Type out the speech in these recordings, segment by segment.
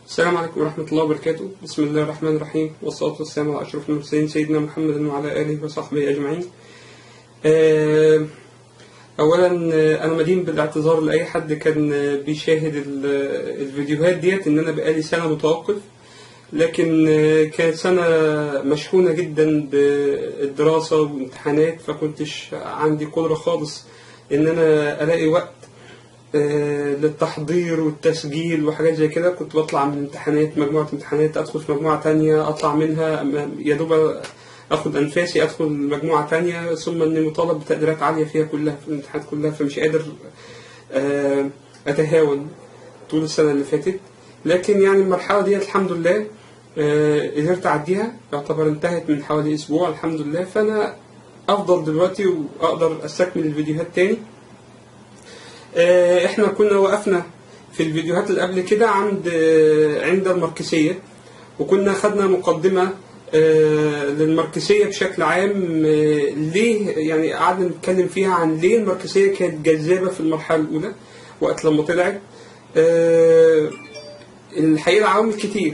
السلام عليكم ورحمة الله وبركاته بسم الله الرحمن الرحيم والصلاة والسلام على أشرف المرسلين سيدنا محمد وعلى آله وصحبه أجمعين آه، أولا آه، أنا مدين بالاعتذار لأي حد كان آه، بيشاهد ال- الفيديوهات ديت إن أنا بقالي سنة متوقف لكن آه، كانت سنة مشحونة جدا بالدراسة وامتحانات فكنتش عندي قدرة خالص إن أنا ألاقي وقت آه، للتحضير والتسجيل وحاجات زي كده كنت بطلع من امتحانات مجموعة امتحانات أدخل في مجموعة تانية أطلع منها أما- يا دوب أخد أنفاسي أدخل مجموعة تانية ثم إني مطالب بتقديرات عالية فيها كلها في الامتحانات كلها فمش قادر آه، أتهاون طول السنة اللي فاتت لكن يعني المرحلة دي الحمد لله آه، قدرت أعديها يعتبر انتهت من حوالي أسبوع الحمد لله فأنا أفضل دلوقتي وأقدر أستكمل الفيديوهات تاني آه، احنا كنا وقفنا في الفيديوهات اللي قبل كده عند آه، عند الماركسية وكنا خدنا مقدمة آه، للماركسية بشكل عام آه، ليه يعني قعدنا نتكلم فيها عن ليه الماركسية كانت جذابة في المرحلة الأولى وقت لما طلعت آه، الحقيقة عوامل كتير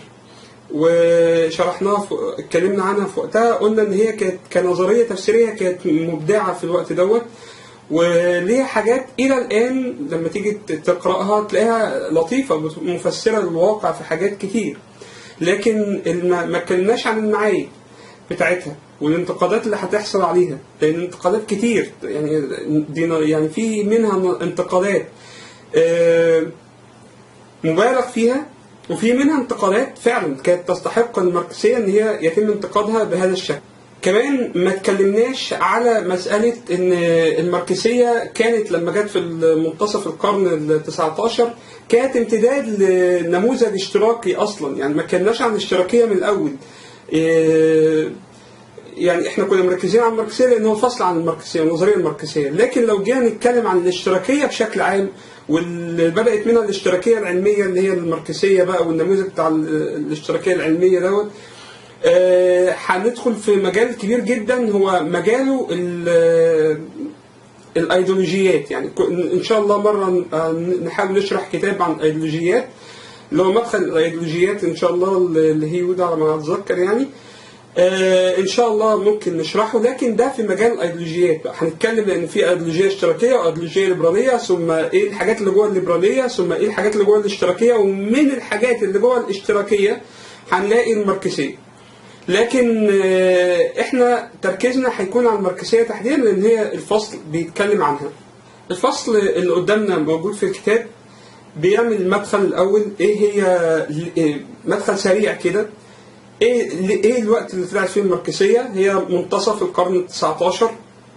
وشرحناها في- اتكلمنا عنها في وقتها قلنا ان هي كانت كنظريه تفسيريه كانت مبدعه في الوقت دوت وليها حاجات الى الان لما تيجي تقراها تلاقيها لطيفه مفسره للواقع في حاجات كتير لكن الم- ما اتكلمناش عن المعايير بتاعتها والانتقادات اللي هتحصل عليها لان انتقادات كتير يعني دي يعني في منها انتقادات آه، مبالغ فيها وفي منها انتقادات فعلا كانت تستحق الماركسيه ان هي يتم انتقادها بهذا الشكل. كمان ما اتكلمناش على مساله ان الماركسيه كانت لما جت في منتصف القرن ال 19 كانت امتداد لنموذج اشتراكي اصلا يعني ما اتكلمناش عن الاشتراكيه من الاول. إيه، يعني احنا كنا مركزين على الماركسيه لان هو فصل عن الماركسيه النظريه الماركسيه لكن لو جينا نتكلم عن الاشتراكيه بشكل عام واللي بدات منها الاشتراكيه العلميه اللي هي الماركسيه بقى والنموذج بتاع ال- الاشتراكيه العلميه دوت آه، هندخل في مجال كبير جدا هو مجاله ال- الايديولوجيات يعني ك- ان شاء الله مره آه، نحاول نشرح كتاب عن الايديولوجيات اللي هو مدخل الايديولوجيات ان شاء الله اللي هي يودا على ما اتذكر يعني آه ان شاء الله ممكن نشرحه لكن ده في مجال الايديولوجيات بقى هنتكلم لان في ايديولوجيه اشتراكيه وايديولوجيه ليبراليه ثم ايه الحاجات اللي جوه الليبراليه ثم ايه الحاجات اللي جوه الاشتراكيه ومن الحاجات اللي جوه الاشتراكيه هنلاقي الماركسيه لكن آه، احنا تركيزنا هيكون على الماركسيه تحديدا لان هي الفصل بيتكلم عنها الفصل اللي قدامنا موجود في الكتاب بيعمل المدخل الاول ايه هي إيه مدخل سريع كده ايه ايه الوقت اللي طلعت فيه الماركسيه هي منتصف القرن ال 19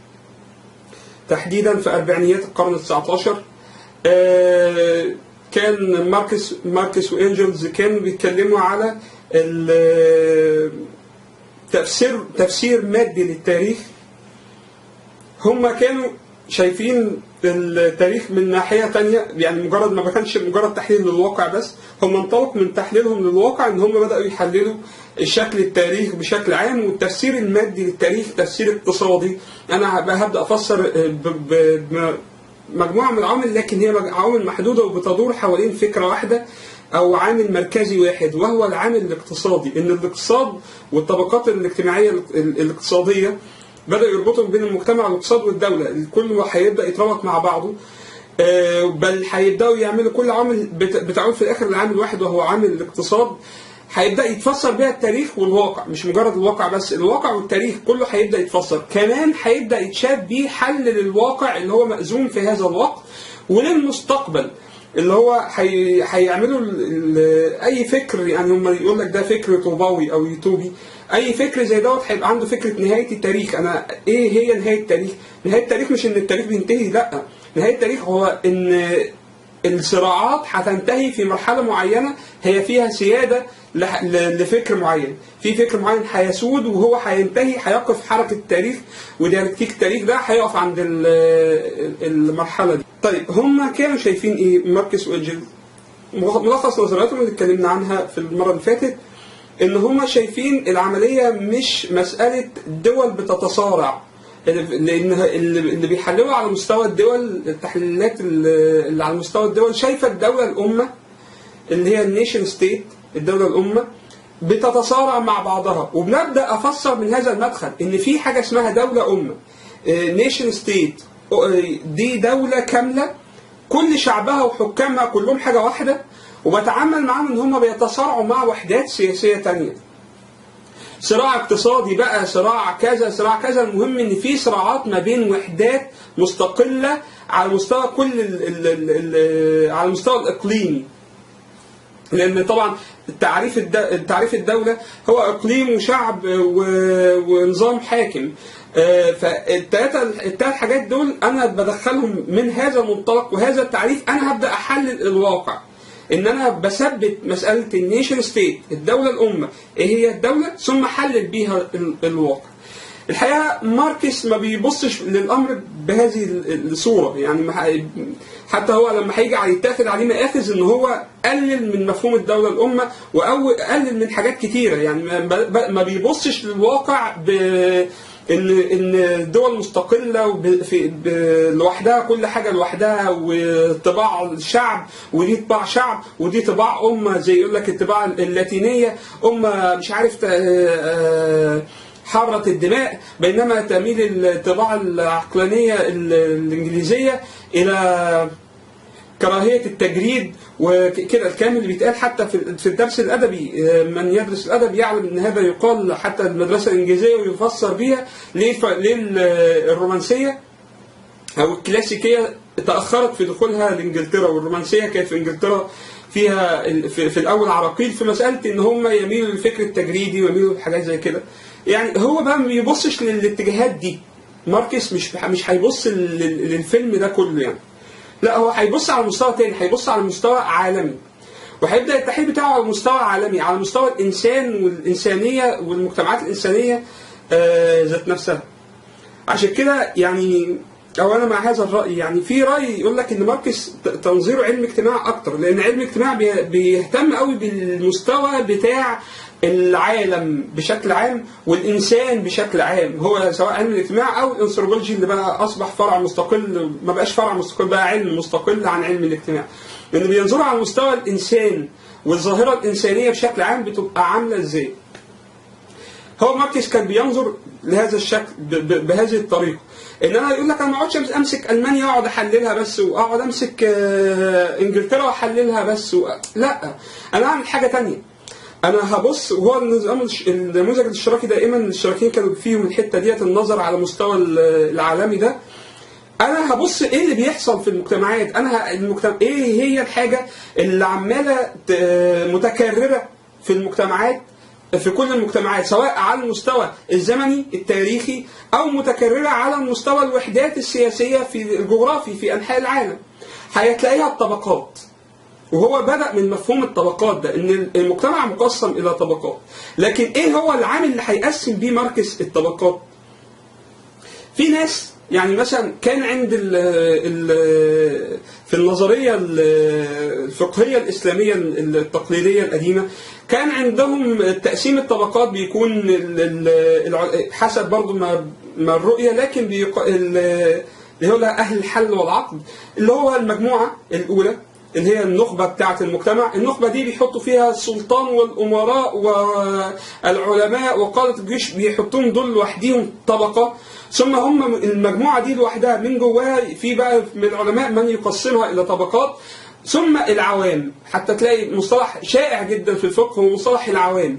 تحديدا في اربعينيات القرن ال 19 آه، كان ماركس ماركس وانجلز كانوا بيتكلموا على ال- تفسير تفسير مادي للتاريخ هم كانوا شايفين التاريخ من ناحية تانية يعني مجرد ما كانش مجرد تحليل للواقع بس هم انطلقوا من تحليلهم للواقع ان هم بدأوا يحللوا شكل التاريخ بشكل عام والتفسير المادي للتاريخ تفسير اقتصادي انا هبقى هبدأ افسر ب- ب- ب- مجموعة من العوامل لكن هي عوامل محدودة وبتدور حوالين فكرة واحدة أو عامل مركزي واحد وهو العامل الاقتصادي إن الاقتصاد والطبقات الاجتماعية ال- الاقتصادية بدأوا يربطوا بين المجتمع والاقتصاد والدولة الكل هيبدأ يتربط مع بعضه آه، بل هيبدأوا يعملوا كل عامل بت- بتعود في الآخر لعامل واحد وهو عامل الاقتصاد هيبدا يتفسر بيها التاريخ والواقع مش مجرد الواقع بس الواقع والتاريخ كله هيبدا يتفسر كمان هيبدا يتشاف بيه حل للواقع اللي هو مأزوم في هذا الوقت وللمستقبل اللي هو هي- هيعملوا ال- ال- اي فكر يعني هم يقول لك ده فكر طوباوي او يوتوبي اي فكر زي دوت هيبقى عنده فكره نهايه التاريخ انا ايه هي نهايه التاريخ نهايه التاريخ مش ان التاريخ بينتهي لا نهايه التاريخ هو ان الصراعات هتنتهي في مرحلة معينة هي فيها سيادة لح- ل- لفكر معين في فكر معين هيسود وهو هينتهي هيقف حركة التاريخ وديالكتيك التاريخ ده هيقف عند ال- المرحلة دي طيب هم كانوا شايفين ايه ماركس وانجل ملخص نظرياتهم اللي اتكلمنا عنها في المرة اللي فاتت ان هم شايفين العملية مش مسألة دول بتتصارع لان اللي اللي بيحللوا على مستوى الدول التحليلات اللي اللي على مستوى الدول شايفه الدوله الامه اللي هي النيشن ستيت الدوله الامه بتتصارع مع بعضها وبنبدا افسر من هذا المدخل ان في حاجه اسمها دوله امه نيشن ستيت دي دوله كامله كل شعبها وحكامها كلهم حاجه واحده وبتعامل معاهم ان هم بيتصارعوا مع وحدات سياسيه تانية صراع اقتصادي بقى صراع كذا صراع كذا المهم ان في صراعات ما بين وحدات مستقله على مستوى كل ال ال ال ال على المستوى الاقليمي لان طبعا تعريف الد- تعريف الدوله هو اقليم وشعب و- ونظام حاكم فالثلاثه الثلاث حاجات دول انا بدخلهم من هذا المنطلق وهذا التعريف انا هبدا احلل الواقع ان انا بثبت مساله النيشن ستيت الدوله الامه ايه هي الدوله ثم احلل بيها ال- الواقع الحقيقه ماركس ما بيبصش للامر بهذه ال- الصوره يعني ما ح- حتى هو لما هيجي على- يتاخد عليه مآخذ ان هو قلل من مفهوم الدوله الامه او قلل من حاجات كتيره يعني ما, ب- ما بيبصش للواقع ب ان ان دول مستقله وب- في- ب- لوحدها كل حاجه لوحدها وطباع الشعب ودي طباع شعب ودي طباع امه زي يقول لك الطباع اللاتينيه امه مش عارف ت- آه، حارة الدماء بينما تميل الطباع العقلانية ال- الإنجليزية إلى كراهية التجريد وكده الكلام اللي بيتقال حتى في في الدرس الأدبي آه، من يدرس الأدب يعلم أن هذا يقال حتى المدرسة الإنجليزية ويفسر بها ليه ف- ليه ال- الرومانسية أو الكلاسيكية تأخرت في دخولها لإنجلترا والرومانسية كانت في إنجلترا فيها ال- في, في الأول عراقيل في مسألة إن هم يميلوا للفكر التجريدي ويميلوا لحاجات زي كده يعني هو بقى ما بيبصش للاتجاهات دي ماركس مش مش هيبص لل- للفيلم ده كله يعني لا هو هيبص على مستوى تاني هيبص على مستوى عالمي وهيبدا التحليل بتاعه على مستوى عالمي على مستوى الانسان والانسانيه والمجتمعات الانسانيه آه، ذات نفسها عشان كده يعني او انا مع هذا الراي يعني في راي يقول لك ان ماركس ت- تنظيره علم اجتماع اكتر لان علم الاجتماع بي- بيهتم قوي بالمستوى بتاع العالم بشكل عام والانسان بشكل عام هو سواء علم الاجتماع او الانثروبولوجي اللي بقى اصبح فرع مستقل ما بقاش فرع مستقل بقى علم مستقل عن علم الاجتماع لان بينظروا على مستوى الانسان والظاهره الانسانيه بشكل عام بتبقى عامله ازاي هو ماركس كان بينظر لهذا الشكل ب- ب- بهذه الطريقه ان انا يقول لك انا ما اقعدش امسك المانيا واقعد احللها بس واقعد امسك آه، انجلترا واحللها بس و... لا انا اعمل حاجه تانية انا هبص وهو النظام الش- النموذج الاشتراكي دائما الاشتراكيين كانوا فيهم الحته ديت النظر على مستوى ال- العالمي ده انا هبص ايه اللي بيحصل في المجتمعات انا ه- المجتمع ايه هي الحاجه اللي عماله ت- متكرره في المجتمعات في كل المجتمعات سواء على المستوى الزمني التاريخي او متكرره على مستوى الوحدات السياسيه في الجغرافي في انحاء العالم هتلاقيها الطبقات وهو بدأ من مفهوم الطبقات ده ان المجتمع مقسم الى طبقات لكن ايه هو العامل اللي هيقسم بيه ماركس الطبقات في ناس يعني مثلا كان عند ال ال في النظريه ال- الفقهيه الاسلاميه التقليديه القديمه كان عندهم تقسيم الطبقات بيكون ال- ال- الع- حسب برضو ما ما الرؤيه لكن بيق... ال- اللي هو اهل الحل والعقد اللي هو المجموعه الاولى اللي هي النخبة بتاعة المجتمع النخبة دي بيحطوا فيها السلطان والأمراء والعلماء وقادة الجيش بيحطوهم دول لوحديهم طبقة ثم هم المجموعة دي لوحدها من جواها في بقى من العلماء من يقسمها إلى طبقات ثم العوام حتى تلاقي مصطلح شائع جدا في الفقه هو مصطلح العوام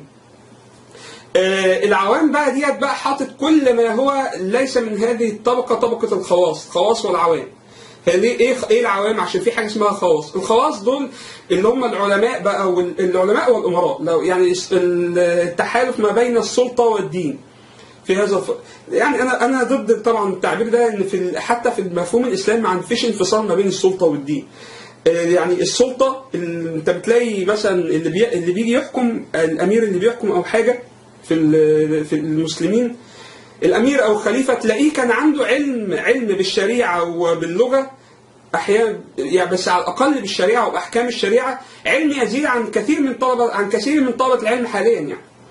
آه، العوام بقى ديت بقى حاطط كل ما هو ليس من هذه الطبقة طبقة الخواص خواص والعوام فليه ايه ايه العوام عشان في حاجه اسمها خواص الخواص دول اللي هم العلماء بقى والعلماء والامراء لو يعني التحالف ما بين السلطه والدين في هذا الف... يعني انا انا ضد طبعا التعبير ده ان في ال- حتى في المفهوم الاسلامي ما فيش انفصال ما بين السلطه والدين آه، يعني السلطه ال- انت بتلاقي مثلا اللي بي... اللي بيجي يحكم الامير اللي بيحكم او حاجه في ال- في المسلمين الامير او الخليفه تلاقيه كان عنده علم علم بالشريعه وباللغه احيانا يعني بس على الاقل بالشريعه وباحكام الشريعه علم يزيد عن كثير من طلبه عن كثير من طلبه العلم حاليا يعني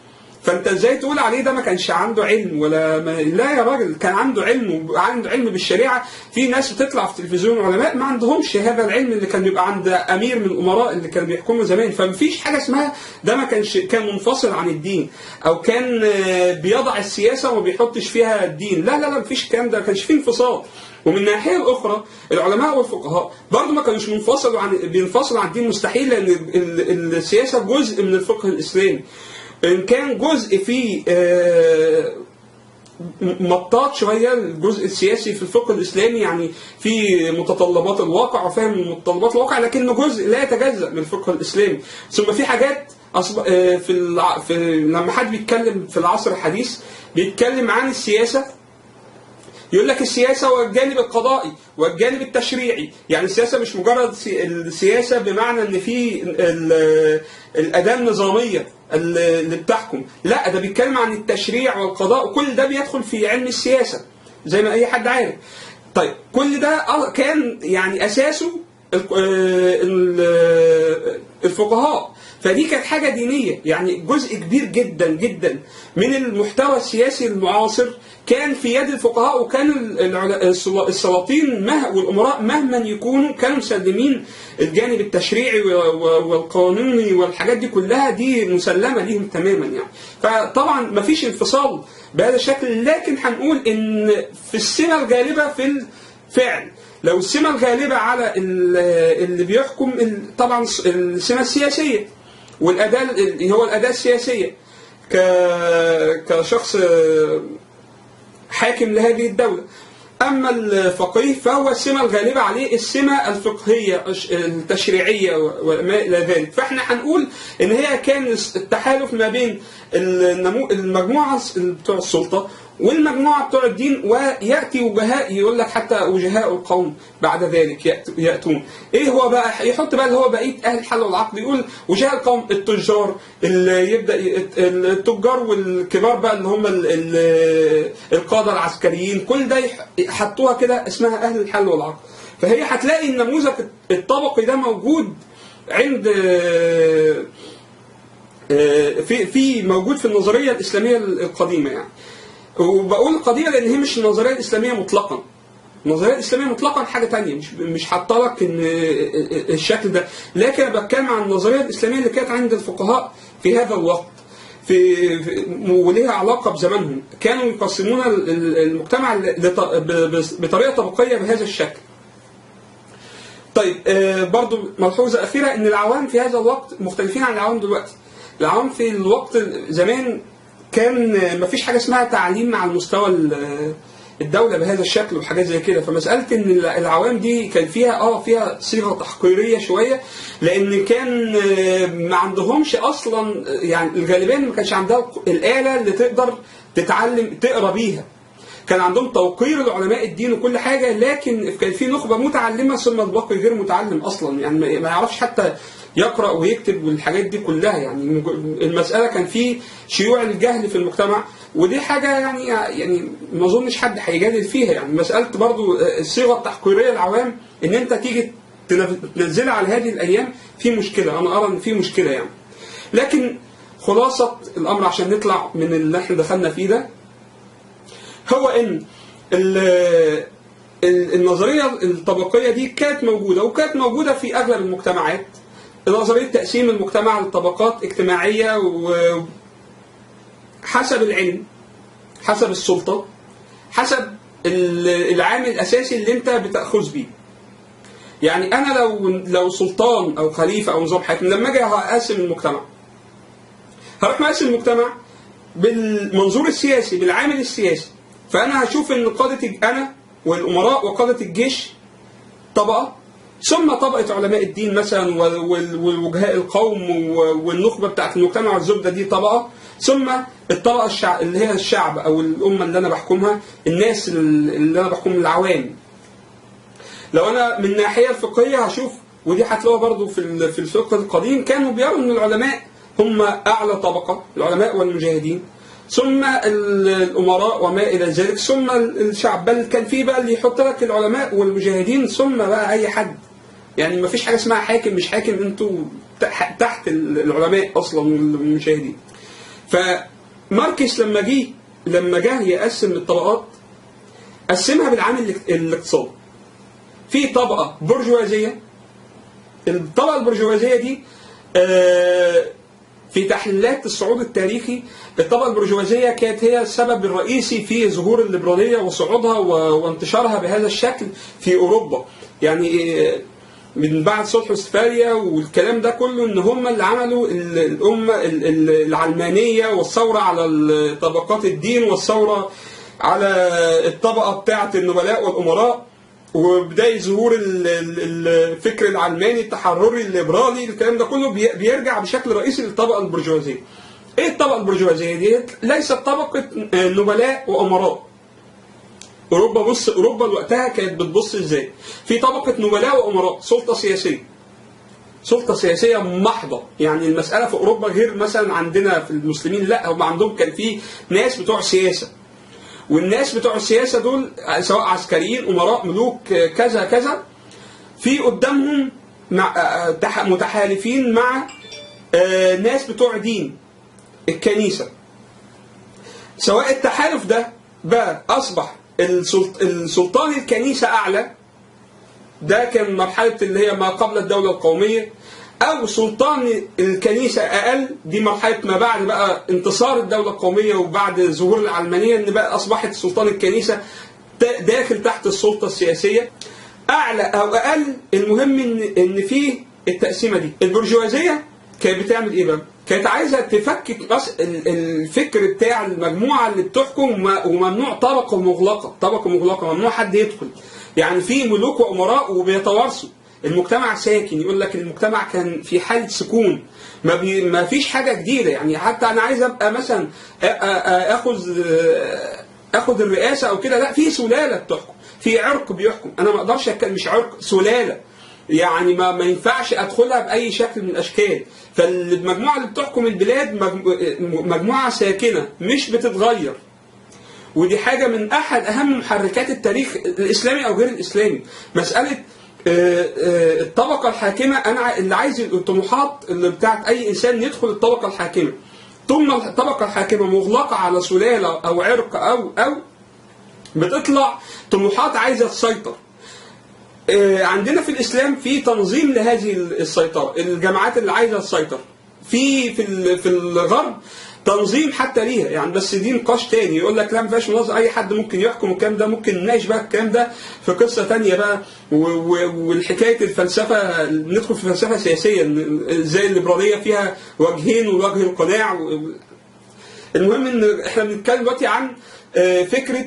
فانت ازاي تقول عليه ده ما كانش عنده علم ولا ما لا يا راجل كان عنده علم وعنده علم بالشريعه في ناس بتطلع في التلفزيون علماء ما عندهمش هذا العلم اللي كان بيبقى عند امير من الامراء اللي كانوا بيحكموا زمان فمفيش حاجه اسمها ده ما كانش كان منفصل عن الدين او كان آه، بيضع السياسه وما بيحطش فيها الدين لا لا لا مفيش الكلام ده ما كانش فيه انفصال ومن الناحيه الاخرى العلماء والفقهاء برضه ما كانوش منفصلوا عن بينفصلوا عن الدين مستحيل لان ال- ال- السياسه جزء من الفقه الاسلامي ان كان جزء فيه آه، مطاط شويه الجزء السياسي في الفقه الاسلامي يعني في متطلبات الواقع وفهم متطلبات الواقع لكنه جزء لا يتجزا من الفقه الاسلامي ثم في حاجات أصب... آه، في, الع... في لما حد بيتكلم في العصر الحديث بيتكلم عن السياسه يقول لك السياسة والجانب القضائي والجانب التشريعي يعني السياسة مش مجرد سي- السياسة بمعنى ان في ال- الأداة النظامية اللي بتحكم لا ده بيتكلم عن التشريع والقضاء وكل ده بيدخل في علم السياسة زي ما أي حد عارف طيب كل ده آه كان يعني أساسه ال- آه، ال- الفقهاء فدي كانت حاجة دينية يعني جزء كبير جدا جدا من المحتوى السياسي المعاصر كان في يد الفقهاء وكان العلا- السلا- السلاطين مه والأمراء مهما يكونوا كانوا مسلمين الجانب التشريعي و- و- والقانوني والحاجات دي كلها دي مسلمة ليهم تماما يعني فطبعا مفيش انفصال بهذا الشكل لكن هنقول ان في السمة الغالبة في الفعل لو السمة الغالبة على ال- اللي بيحكم ال- طبعا السمة السياسية والأداة اللي هو الأداة السياسية ك- كشخص حاكم لهذه الدولة أما الفقيه فهو السمة الغالبة عليه السمة الفقهية الش- التشريعية وما إلى ذلك فإحنا هنقول إن هي كان التحالف ما بين النمو المجموعة بتوع السلطة والمجموعة بتوع الدين ويأتي وجهاء يقول لك حتى وجهاء القوم بعد ذلك يأت- يأتون إيه هو بقى يحط بقى اللي هو بقية أهل الحل والعقد يقول وجهاء القوم التجار اللي يبدأ ي- التجار والكبار بقى اللي هم ال- ال- القادة العسكريين كل ده يح- حطوها كده اسمها أهل الحل والعقد فهي هتلاقي النموذج الطبقي ده موجود عند آه، في في موجود في النظريه الاسلاميه القديمه يعني وبقول القديمه لان هي مش النظريه الاسلاميه مطلقا النظريه الاسلاميه مطلقا حاجه تانية مش مش حاطه لك ان الشكل ده لكن انا بتكلم عن النظريه الاسلاميه اللي كانت عند الفقهاء في هذا الوقت في, في وليها علاقه بزمانهم كانوا يقسمون ال- ال- المجتمع لط- ب- ب- بطريقه طبقيه بهذا الشكل طيب آه برضو ملحوظة أخيرة إن العوام في هذا الوقت مختلفين عن العوام دلوقتي. العوام في الوقت زمان كان آه، مفيش حاجة اسمها تعليم على المستوى ال- الدولة بهذا الشكل وحاجات زي كده فمسألة إن العوام دي كان فيها اه فيها صيغة تحقيرية شوية لأن كان آه، ما عندهمش أصلا آه، يعني الغالبية ما كانش عندها الآلة اللي تقدر تتعلم تقرا بيها كان عندهم توقير لعلماء الدين وكل حاجه لكن كان في نخبه متعلمه ثم الباقي غير متعلم اصلا يعني ما ما يعرفش حتى يقرا ويكتب والحاجات دي كلها يعني مج- المساله كان في شيوع الجهل في المجتمع ودي حاجه يعني يعني ما اظنش حد هيجادل فيها يعني مساله برضو الصيغه التحقيريه للعوام ان انت تيجي تنف- تنزلها على هذه الايام في مشكله انا ارى ان في مشكله يعني لكن خلاصه الامر عشان نطلع من اللي احنا دخلنا فيه ده هو ان ال- ال- النظريه الطبقيه دي كانت موجوده وكانت موجوده في اغلب المجتمعات نظريه تقسيم المجتمع لطبقات اجتماعيه وحسب العلم حسب السلطه حسب ال- العامل الاساسي اللي انت بتاخذ بيه يعني انا لو لو سلطان او خليفه او نظام حاكم لما اجي هقسم المجتمع هروح مقسم المجتمع بالمنظور السياسي بالعامل السياسي فانا هشوف ان قاده الج- انا والامراء وقاده الجيش طبقه ثم طبقه علماء الدين مثلا وال- وال- ووجهاء القوم و- والنخبه بتاعت المجتمع والزبده دي طبقه ثم الطبقه الشعب اللي هي الشعب او الامه اللي انا بحكمها الناس اللي انا بحكمهم العوام لو انا من الناحيه الفقهيه هشوف ودي هتلاقوها برضو في ال- في الفقه القديم كانوا بيروا ان العلماء هم اعلى طبقه العلماء والمجاهدين ثم ال- الامراء وما الى ذلك ثم ال- الشعب بل كان في بقى اللي يحط لك العلماء والمجاهدين ثم بقى اي حد يعني ما فيش حاجه اسمها حاكم مش حاكم انتوا تح- تحت ال- العلماء اصلا والمشاهدين ف ماركس لما جه لما جه يقسم الطبقات قسمها بالعامل الاقتصادي في طبقه برجوازيه الطبقه البرجوازيه دي آه، في تحليلات الصعود التاريخي الطبقه البرجوازيه كانت هي السبب الرئيسي في ظهور الليبراليه وصعودها و- وانتشارها بهذا الشكل في اوروبا يعني آه، من بعد صلح وستفاليا والكلام ده كله ان هم اللي عملوا ال- الامه ال- ال- العلمانيه والثوره على ال- طبقات الدين والثوره على الطبقه بتاعه النبلاء والامراء وبدايه ظهور ال- ال- الفكر العلماني التحرري الليبرالي الكلام ده كله بي- بيرجع بشكل رئيسي للطبقه البرجوازيه. ايه الطبقه البرجوازيه دي؟ ليست طبقه نبلاء وامراء. اوروبا بص اوروبا وقتها كانت بتبص ازاي؟ في طبقه نبلاء وامراء، سلطه سياسيه. سلطه سياسيه محضه، يعني المساله في اوروبا غير مثلا عندنا في المسلمين لا هم عندهم كان في ناس بتوع سياسه. والناس بتوع السياسه دول سواء عسكريين امراء ملوك كذا كذا في قدامهم مع تح- متحالفين مع آه، ناس بتوع دين الكنيسه سواء التحالف ده بقى اصبح السلط- السلطان الكنيسه اعلى ده كان مرحله اللي هي ما قبل الدوله القوميه او سلطان الكنيسه اقل دي مرحله ما بعد بقى انتصار الدوله القوميه وبعد ظهور العلمانيه ان بقى اصبحت سلطان الكنيسه تا- داخل تحت السلطه السياسيه اعلى او اقل المهم ان ان في التقسيمه دي البرجوازيه كانت بتعمل ايه بقى؟ كانت عايزه تفكك بس ال- الفكر بتاع المجموعه اللي بتحكم وم- وممنوع طبقه مغلقه، طبقه مغلقه ممنوع حد يدخل. يعني في ملوك وامراء وبيتوارثوا. المجتمع ساكن يقول لك المجتمع كان في حاله سكون ما, بي ما فيش حاجه جديده يعني حتى انا عايز ابقى مثلا آ- آ- آ- اخذ آ- اخذ الرئاسه او كده لا في سلاله بتحكم في عرق بيحكم انا ما اقدرش اتكلم مش عرق سلاله يعني ما, ما ينفعش ادخلها باي شكل من الاشكال فالمجموعه اللي بتحكم البلاد مجمو- مجموعه ساكنه مش بتتغير ودي حاجه من احد اهم محركات التاريخ الاسلامي او غير الاسلامي مساله آه، آه، الطبقه الحاكمه انا ع- اللي عايز الطموحات اللي بتاعت اي انسان يدخل الطبقه الحاكمه ثم الطبقه الحاكمه مغلقه على سلاله او عرق او او بتطلع طموحات عايزه تسيطر آه، عندنا في الاسلام في تنظيم لهذه السيطره الجماعات اللي عايزه تسيطر في في ال- في الغرب تنظيم حتى ليها يعني بس دي نقاش تاني يقول لك لا ما فيهاش منظم اي حد ممكن يحكم الكلام ده ممكن نناقش بقى الكلام ده في قصه تانية بقى و- و- والحكايه الفلسفه ندخل في فلسفه سياسيه إن ازاي الليبراليه فيها وجهين ووجه القناع و- المهم ان احنا بنتكلم دلوقتي عن آه، فكره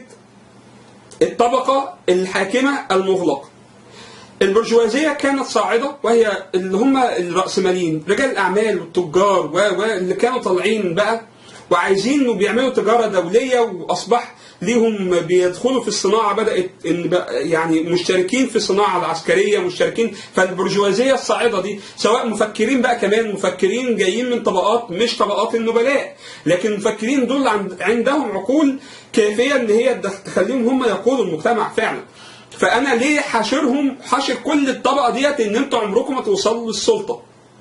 الطبقه الحاكمه المغلقه البرجوازيه كانت صاعده وهي اللي هم الراسماليين رجال الاعمال والتجار و و اللي كانوا طالعين بقى وعايزين وبيعملوا تجاره دوليه واصبح ليهم بيدخلوا في الصناعه بدات ان بقى يعني مشتركين في الصناعه العسكريه مشتركين فالبرجوازيه الصاعده دي سواء مفكرين بقى كمان مفكرين جايين من طبقات مش طبقات النبلاء لكن المفكرين دول عند عندهم عقول كافيه ان هي تدخ- تخليهم هم يقودوا المجتمع فعلا فانا ليه حاشرهم حاشر كل الطبقه ديت ان انتوا عمركم ما توصلوا للسلطه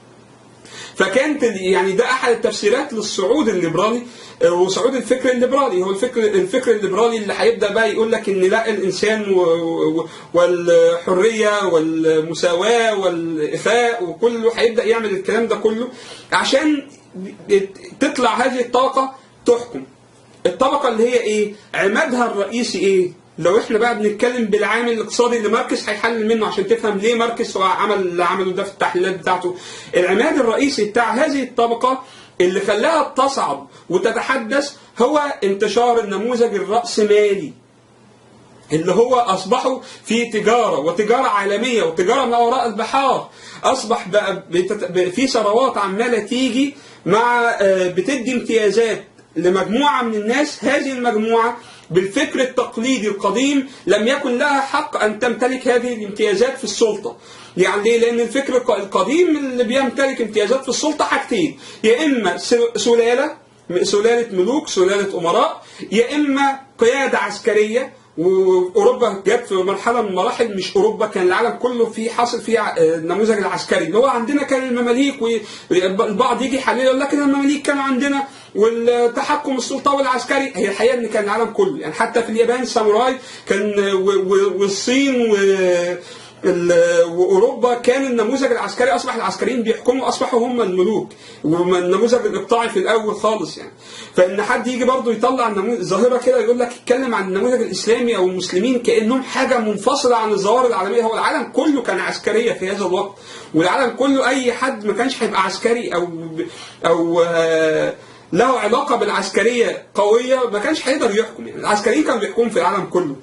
فكانت ال- يعني ده احد التفسيرات للصعود الليبرالي آه، وصعود الفكر الليبرالي هو الفكر الفكر الليبرالي اللي هيبدا بقى يقول لك ان لا الانسان و- و- والحريه والمساواه والاخاء وكله هيبدا يعمل الكلام ده كله عشان تطلع هذه الطبقه تحكم الطبقه اللي هي ايه عمادها الرئيسي ايه لو احنا بقى بنتكلم بالعامل الاقتصادي اللي ماركس هيحلل منه عشان تفهم ليه ماركس هو عمل اللي عمله ده في التحليلات بتاعته العماد الرئيسي بتاع هذه الطبقه اللي خلاها تصعد وتتحدث هو انتشار النموذج الرأسمالي اللي هو اصبحوا في تجاره وتجاره عالميه وتجاره ما وراء البحار اصبح بقى بتت... ب- في ثروات عماله تيجي مع آه، بتدي امتيازات لمجموعه من الناس هذه المجموعه بالفكر التقليدي القديم لم يكن لها حق ان تمتلك هذه الامتيازات في السلطه يعني ليه؟ لان الفكر الق- القديم اللي بيمتلك امتيازات في السلطه حاجتين يا اما س- سلاله سلاله ملوك سلاله امراء يا اما قياده عسكريه واوروبا جت في مرحله من المراحل مش اوروبا كان العالم كله في حاصل فيه ع- آه، النموذج العسكري اللي هو عندنا كان المماليك والبعض يجي يحلل يقول لك المماليك كانوا عندنا والتحكم السلطوي العسكري هي الحقيقه ان كان العالم كله يعني حتى في اليابان الساموراي كان و- و- والصين و ال- واوروبا كان النموذج العسكري اصبح العسكريين بيحكموا اصبحوا هم الملوك والنموذج الاقطاعي في الاول خالص يعني فان حد يجي برضه يطلع نموذج ظاهره كده يقول لك يتكلم عن النموذج الاسلامي او المسلمين كانهم حاجه منفصله عن الظواهر العالميه هو العالم كله كان عسكريه في هذا الوقت والعالم كله اي حد ما كانش هيبقى عسكري او او آه، له علاقه بالعسكريه قويه ما كانش هيقدر يحكم يعني العسكريين كانوا بيحكموا في العالم كله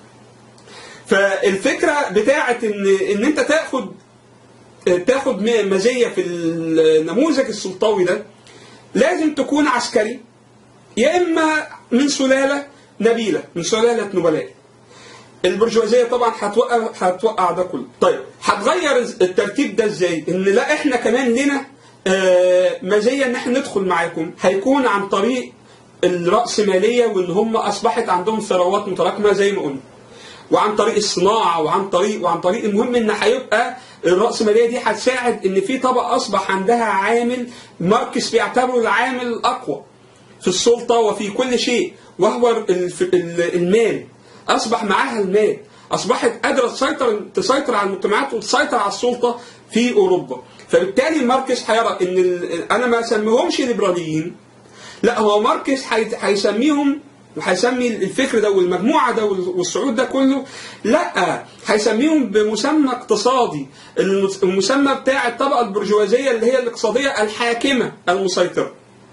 فالفكره بتاعت ان ان انت تاخد تاخد م- مزيه في النموذج السلطوي ده لازم تكون عسكري يا اما من سلاله نبيله من سلاله نبلاء البرجوازيه طبعا هتوقع هتوقع ده كله طيب هتغير الترتيب ده ازاي ان لا احنا كمان لنا آه، مزيه ان احنا ندخل معاكم هيكون عن طريق الرأسمالية وان هم اصبحت عندهم ثروات متراكمه زي ما قلنا وعن طريق الصناعه وعن طريق وعن طريق المهم ان هيبقى الرأسمالية دي هتساعد ان في طبقه اصبح عندها عامل ماركس بيعتبره العامل الاقوى في السلطة وفي كل شيء وهو الف- ال- المال أصبح معاها المال أصبحت قادرة تسيطر تسيطر على المجتمعات وتسيطر على السلطة في أوروبا فبالتالي ماركس هيرى إن ال- أنا ما أسميهمش ليبراليين لا هو ماركس هي- هيسميهم وهيسمي الفكر ده والمجموعه ده وال- والصعود ده كله لا هيسميهم بمسمى اقتصادي المس- المسمى بتاع الطبقه البرجوازيه اللي هي الاقتصاديه الحاكمه المسيطره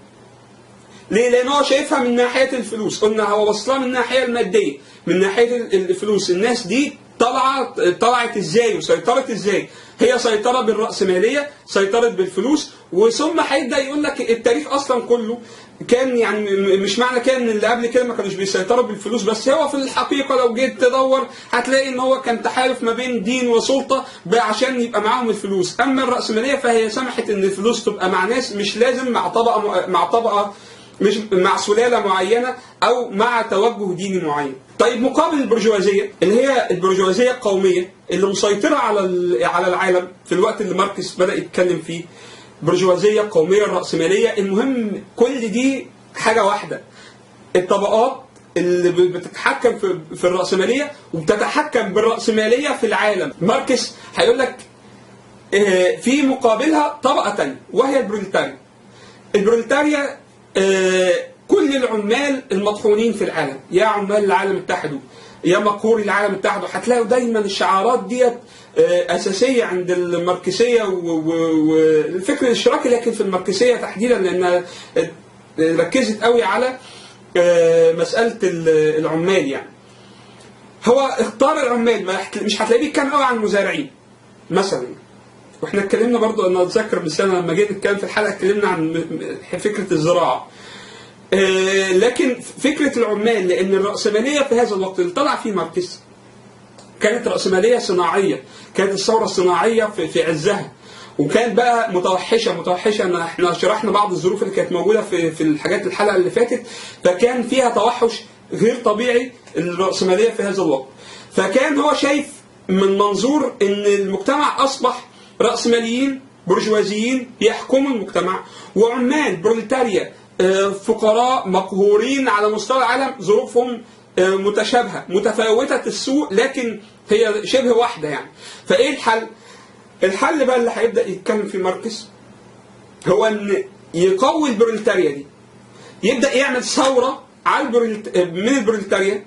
ليه؟ لأن هو شايفها من ناحية الفلوس، قلنا هو بصلها من الناحية المادية، من ناحية ال- الفلوس، الناس دي طلعت طلعت ازاي وسيطرت ازاي؟ هي سيطرة بالرأسمالية، سيطرت بالفلوس، وثم هيبدأ يقول لك التاريخ أصلا كله كان يعني م- مش معنى كده ان اللي قبل كده ما كانوش بيسيطروا بالفلوس بس هو في الحقيقه لو جيت تدور هتلاقي ان هو كان تحالف ما بين دين وسلطه ب- عشان يبقى معاهم الفلوس، اما الراسماليه فهي سمحت ان الفلوس تبقى مع ناس مش لازم مع طبقه م- مع طبقه مش مع سلاله معينه او مع توجه ديني معين. طيب مقابل البرجوازيه اللي هي البرجوازيه القوميه اللي مسيطره على ال- على العالم في الوقت اللي ماركس بدا يتكلم فيه برجوازيه قوميه راسماليه المهم كل دي حاجه واحده الطبقات اللي ب- بتتحكم في في الراسماليه وبتتحكم بالراسماليه في العالم ماركس هيقول لك آه، في مقابلها طبقه تانية وهي البروليتاريا البروليتاريا آه، كل العمال المطحونين في العالم يا عمال العالم اتحدوا يا مقهوري العالم اتحدوا هتلاقوا دايما الشعارات ديت آه، اساسيه عند الماركسيه والفكر الاشتراكي لكن في الماركسيه تحديدا لانها آه، ركزت قوي على آه، مساله ال- العمال يعني هو اختار العمال ما هت- مش هتلاقيه بيتكلم قوي عن المزارعين مثلا واحنا اتكلمنا برضو انا اتذكر بالسنه لما جيت نتكلم في الحلقه اتكلمنا عن م- م- فكره الزراعه آه، لكن فكره العمال لان الراسماليه في هذا الوقت اللي طلع فيه ماركس كانت راسماليه صناعيه كانت الثوره الصناعيه في, في عزها وكان بقى متوحشه متوحشه أنا- احنا شرحنا بعض الظروف اللي كانت موجوده في في الحاجات الحلقه اللي فاتت فكان فيها توحش غير طبيعي الراسماليه في هذا الوقت فكان هو شايف من منظور ان المجتمع اصبح راسماليين برجوازيين يحكموا المجتمع وعمال بروليتاريا آه، فقراء مقهورين على مستوى العالم ظروفهم آه، متشابهه متفاوته السوء لكن هي شبه واحده يعني فايه الحل؟ الحل بقى اللي هيبدا يتكلم فيه ماركس هو ان يقوي البروليتاريا دي يبدا يعمل ثوره على البروليت... من البروليتاريا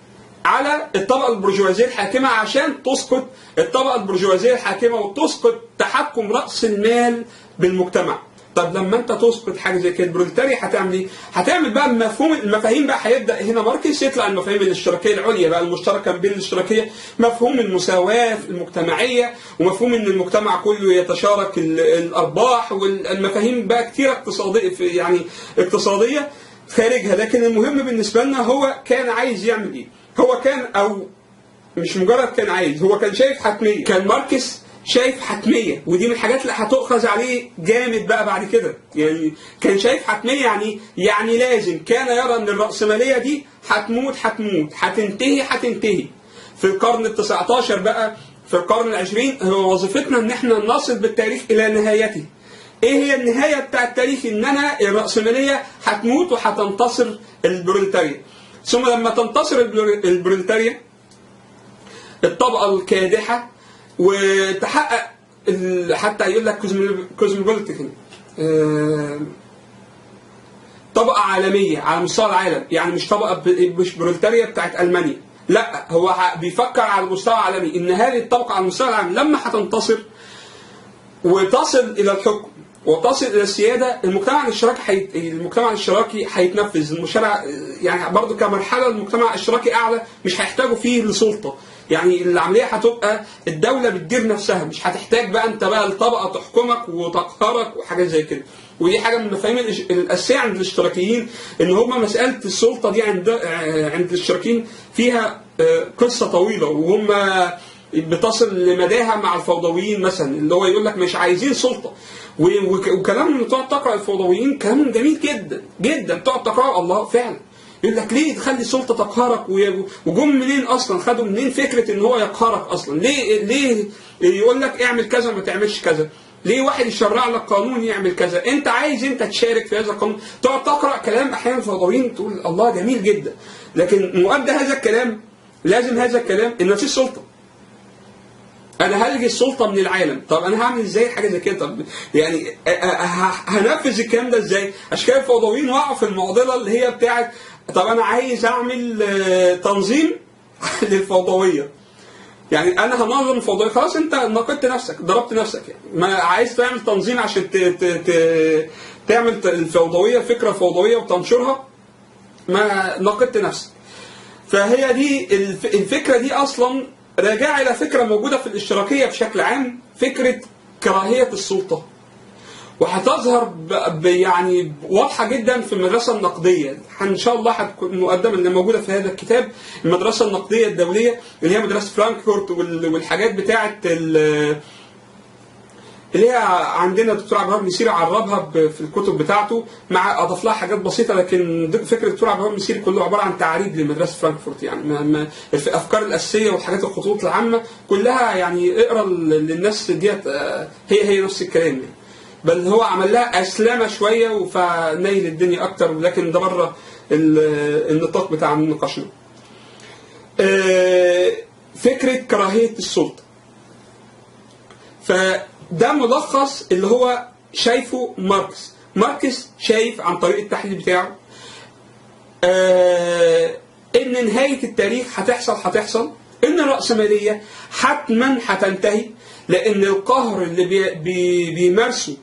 على الطبقه البرجوازيه الحاكمه عشان تسقط الطبقه البرجوازيه الحاكمه وتسقط تحكم راس المال بالمجتمع طب لما انت تسقط حاجه زي كده البروليتاريا هتعمل ايه؟ هتعمل بقى مفهوم المفاهيم بقى هيبدا هنا ماركس يطلع المفاهيم الاشتراكيه العليا بقى المشتركه بين الاشتراكيه مفهوم المساواه المجتمعيه ومفهوم ان المجتمع كله يتشارك ال- الارباح والمفاهيم بقى كتيره اقتصاديه في- يعني اقتصاديه خارجها لكن المهم بالنسبه لنا هو كان عايز يعمل ايه؟ هو كان او مش مجرد كان عايز هو كان شايف حتميه كان ماركس شايف حتميه ودي من الحاجات اللي هتؤخذ عليه جامد بقى بعد كده يعني كان شايف حتميه يعني يعني لازم كان يرى ان الراسماليه دي هتموت هتموت هتنتهي هتنتهي في القرن ال 19 بقى في القرن العشرين هو وظيفتنا ان احنا نصل بالتاريخ الى نهايته ايه هي النهايه بتاع التاريخ ان انا الراسماليه هتموت وهتنتصر البروليتاريا ثم لما تنتصر البرو- البروليتاريا الطبقه الكادحه وتحقق ال- حتى يقول لك كوزموبوليتيكن طبقه عالميه على مستوى العالم يعني مش طبقه ب- مش بروليتاريا بتاعت المانيا لا هو ه- بيفكر على المستوى العالمي ان هذه الطبقه على المستوى العالمي لما هتنتصر وتصل الى الحكم وتصل الى السياده المجتمع الاشتراكي حيت... المجتمع الاشتراكي هيتنفذ المشارع يعني برضه كمرحله المجتمع الاشتراكي اعلى مش هيحتاجوا فيه لسلطه يعني العمليه هتبقى الدوله بتدير نفسها مش هتحتاج بقى انت بقى الطبقه تحكمك وتقهرك وحاجات زي كده ودي حاجه من المفاهيم الإش- الاساسيه عند الاشتراكيين ان هم مساله السلطه دي عند آه، عند الاشتراكيين فيها آه، قصه طويله وهم بتصل لمداها مع الفوضويين مثلا اللي هو يقول لك مش عايزين سلطه و- وك- وكلام اللي تقعد تقرا الفوضويين كلام جميل جدا جدا تقعد تقراه الله فعلا يقول لك ليه تخلي السلطه تقهرك و- وجم منين اصلا خدوا منين فكره ان هو يقهرك اصلا ليه ليه يقول لك اعمل كذا ما تعملش كذا ليه واحد يشرع لك قانون يعمل كذا انت عايز انت تشارك في هذا القانون تقعد تقرا كلام احيانا الفوضويين تقول الله جميل جدا لكن مؤدى هذا الكلام لازم هذا الكلام ان مفيش سلطه انا هلغي السلطه من العالم طب انا هعمل ازاي حاجه زي كده طب يعني أ- أ- ه- هنفذ الكلام ده ازاي عشان كده الفوضويين وقعوا في المعضله اللي هي بتاعت طب انا عايز اعمل آه، تنظيم للفوضويه يعني انا هنظم الفوضويه خلاص انت ناقضت نفسك ضربت نفسك يعني ما عايز تعمل تنظيم عشان ت... ت... ت... تعمل ت- الفوضويه فكره فوضويه وتنشرها ما ناقضت نفسك فهي دي الف- الفكره دي اصلا راجعه الى فكره موجوده في الاشتراكيه بشكل عام فكره كراهيه السلطه وهتظهر ب- ب- يعني واضحه جدا في المدرسه النقديه ان شاء الله هتكون مقدمه اللي موجوده في هذا الكتاب المدرسه النقديه الدوليه اللي هي مدرسه فرانكفورت وال- والحاجات بتاعه ال- اللي هي عندنا الدكتور عبد الوهاب مسيري عربها ب- في الكتب بتاعته مع اضاف لها حاجات بسيطه لكن د- فكره الدكتور عبد الوهاب مسيري كله عباره عن تعريب لمدرسه فرانكفورت يعني ما ما الافكار الاساسيه والحاجات الخطوط العامه كلها يعني اقرا ل- للناس ديت آه، هي هي نفس الكلام يعني بل هو عمل لها اسلمه شويه فنيل الدنيا اكتر لكن ده بره ال- النطاق بتاع نقاشنا. آه، فكره كراهيه السلطه فده ملخص اللي هو شايفه ماركس ماركس شايف عن طريق التحليل بتاعه آه ان نهايه التاريخ هتحصل هتحصل ان الراسماليه حتما هتنتهي لان القهر اللي بي بي بيمارسه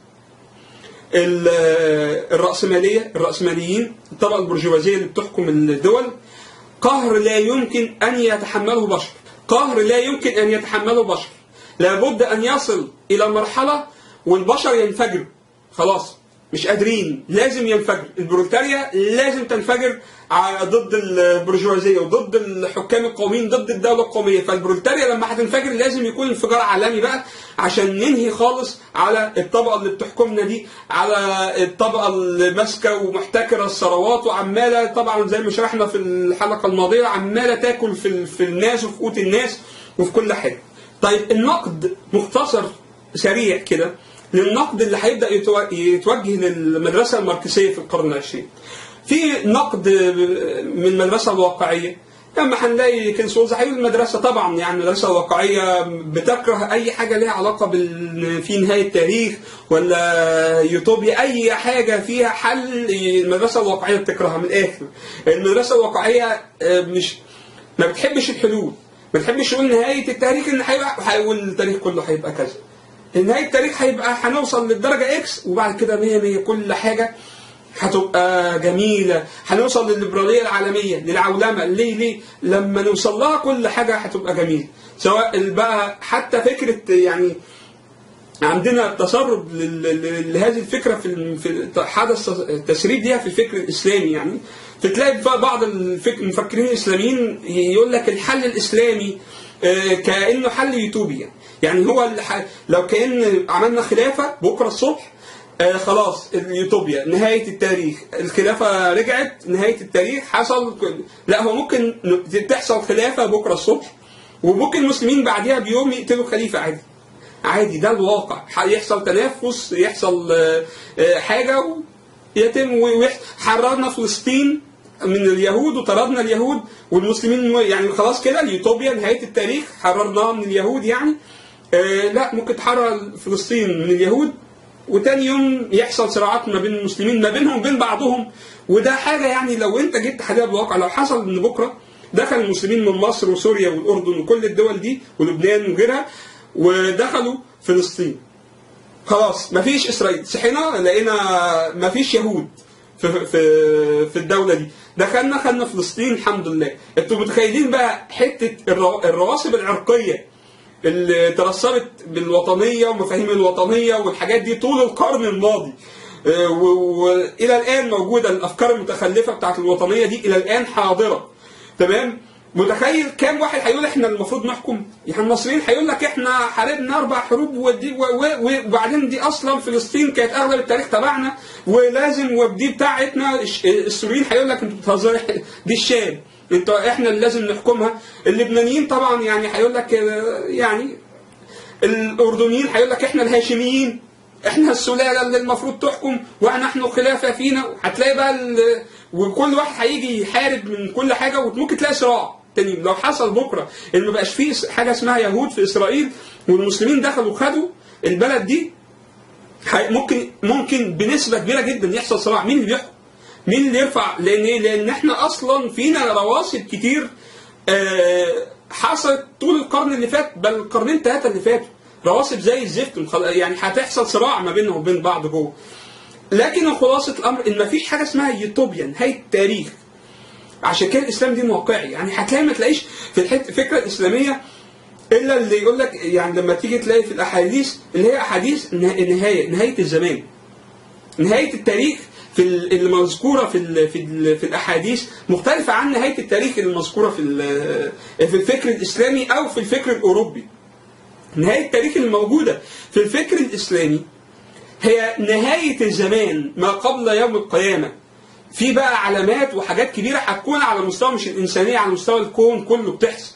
ال- الراسماليه الراسماليين الطبقه البرجوازيه اللي بتحكم الدول قهر لا يمكن ان يتحمله بشر قهر لا يمكن ان يتحمله بشر لابد ان يصل الى مرحله والبشر ينفجروا خلاص مش قادرين لازم ينفجر البرولتاريا لازم تنفجر ع- ضد البرجوازيه وضد الحكام القوميين ضد الدوله القوميه فالبرولتاريا لما هتنفجر لازم يكون انفجار عالمي بقى عشان ننهي خالص على الطبقه اللي بتحكمنا دي على الطبقه اللي ماسكه ومحتكره الثروات وعماله طبعا زي ما شرحنا في الحلقه الماضيه عماله تاكل في ال- في الناس وفي قوت الناس وفي كل حاجه. طيب النقد مختصر سريع كده للنقد اللي هيبدا يتو- يتوجه للمدرسه الماركسيه في القرن العشرين. في نقد من المدرسه الواقعيه لما هنلاقي كنسوز هيقول المدرسه طبعا يعني المدرسه الواقعيه بتكره اي حاجه ليها علاقه بال في نهايه التاريخ ولا يوتوبيا اي حاجه فيها حل المدرسه الواقعيه بتكرهها من الاخر المدرسه الواقعيه آه، مش ما بتحبش الحلول ما بتحبش تقول نهايه التاريخ ان هيبقى هيقول التاريخ كله هيبقى كذا نهايه التاريخ هيبقى هنوصل للدرجه اكس وبعد كده 100 100 كل حاجه هتبقى جميله هنوصل للليبراليه العالميه للعولمه ليه ليه لما نوصل لها كل حاجه هتبقى جميله سواء بقى حتى فكره يعني عندنا تسرب لل- لل- لهذه الفكره في الم- في حدث تسريب ليها في الفكر الاسلامي يعني فتلاقي بقى بعض الفك- المفكرين الاسلاميين يقول لك الحل الاسلامي آه، كانه حل يوتوبي يعني. يعني هو الح- لو كان عملنا خلافه بكره الصبح آه خلاص اليوتوبيا نهايه التاريخ الخلافه رجعت نهايه التاريخ حصل لا هو ممكن ن- تحصل خلافه بكره الصبح وممكن المسلمين بعدها بيوم يقتلوا خليفه عادي عادي ده الواقع يحصل تنافس يحصل آه، آه، حاجه و- يتم ويح- حررنا فلسطين من اليهود وطردنا اليهود والمسلمين م- يعني خلاص كده اليوتوبيا نهايه التاريخ حررناها من اليهود يعني آه لا ممكن تحرر فلسطين من اليهود وتاني يوم يحصل صراعات ما بين المسلمين ما بينهم وبين بعضهم وده حاجه يعني لو انت جيت تحللها بالواقع لو حصل ان بكره دخل المسلمين من مصر وسوريا والاردن وكل الدول دي ولبنان وغيرها ودخلوا فلسطين خلاص مفيش اسرائيل صحينا لقينا مفيش يهود في في في الدوله دي دخلنا خدنا فلسطين الحمد لله انتوا متخيلين بقى حته الرو- الرواسب العرقيه اللي ترسبت بالوطنيه ومفاهيم الوطنيه والحاجات دي طول القرن الماضي آه، و- والى الان موجوده الافكار المتخلفه بتاعت الوطنيه دي الى الان حاضره تمام متخيل كام واحد هيقول احنا المفروض نحكم يعني المصريين هيقول لك احنا حاربنا اربع حروب ودي و- و- و- وبعدين دي اصلا فلسطين كانت اغلب التاريخ تبعنا ولازم ودي بتاعتنا الش- السوريين هيقول لك انتوا بتهزروا دي الشام انتوا احنا اللي لازم نحكمها اللبنانيين طبعا يعني هيقول لك اه، يعني الاردنيين هيقول لك احنا الهاشميين احنا السلاله اللي المفروض تحكم ونحن خلافه فينا هتلاقي بقى ال- وكل واحد هيجي يحارب من كل حاجه وممكن تلاقي صراع تاني لو حصل بكره ان ما بقاش فيه حاجه اسمها يهود في اسرائيل والمسلمين دخلوا خدوا البلد دي هي- ممكن ممكن بنسبه كبيره جدا يحصل صراع مين اللي بيحكم؟ مين اللي يرفع؟ لان ايه؟ لان احنا اصلا فينا رواسب كتير آه، حصلت طول القرن اللي فات بل القرنين ثلاثه اللي فاتوا رواسب زي الزفت مخل- يعني هتحصل صراع ما بينهم وبين بعض جوه. لكن خلاصه الامر ان مفيش حاجه اسمها يوتوبيا نهايه التاريخ. عشان كده الاسلام دين واقعي يعني هتلاقي ما تلاقيش في الحته الفكره الاسلاميه الا اللي يقول لك يعني لما تيجي تلاقي في الاحاديث اللي هي احاديث نه- النهايه نهايه الزمان نهايه التاريخ في ال- اللي مذكوره في ال في ال في الاحاديث مختلفه عن نهايه التاريخ اللي مذكوره في ال- في الفكر الاسلامي او في الفكر الاوروبي نهايه التاريخ الموجوده في الفكر الاسلامي هي نهايه الزمان ما قبل يوم القيامه في بقى علامات وحاجات كبيره هتكون على مستوى مش الانسانيه على مستوى الكون كله بتحصل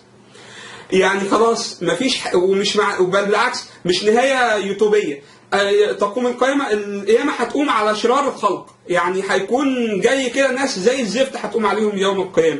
يعني خلاص مفيش ح... ومش مع بل بالعكس مش نهايه يوتوبيه آه، تقوم القيامة القيامة هتقوم على شرار الخلق يعني هيكون جاي كده ناس زي الزفت هتقوم عليهم يوم القيامة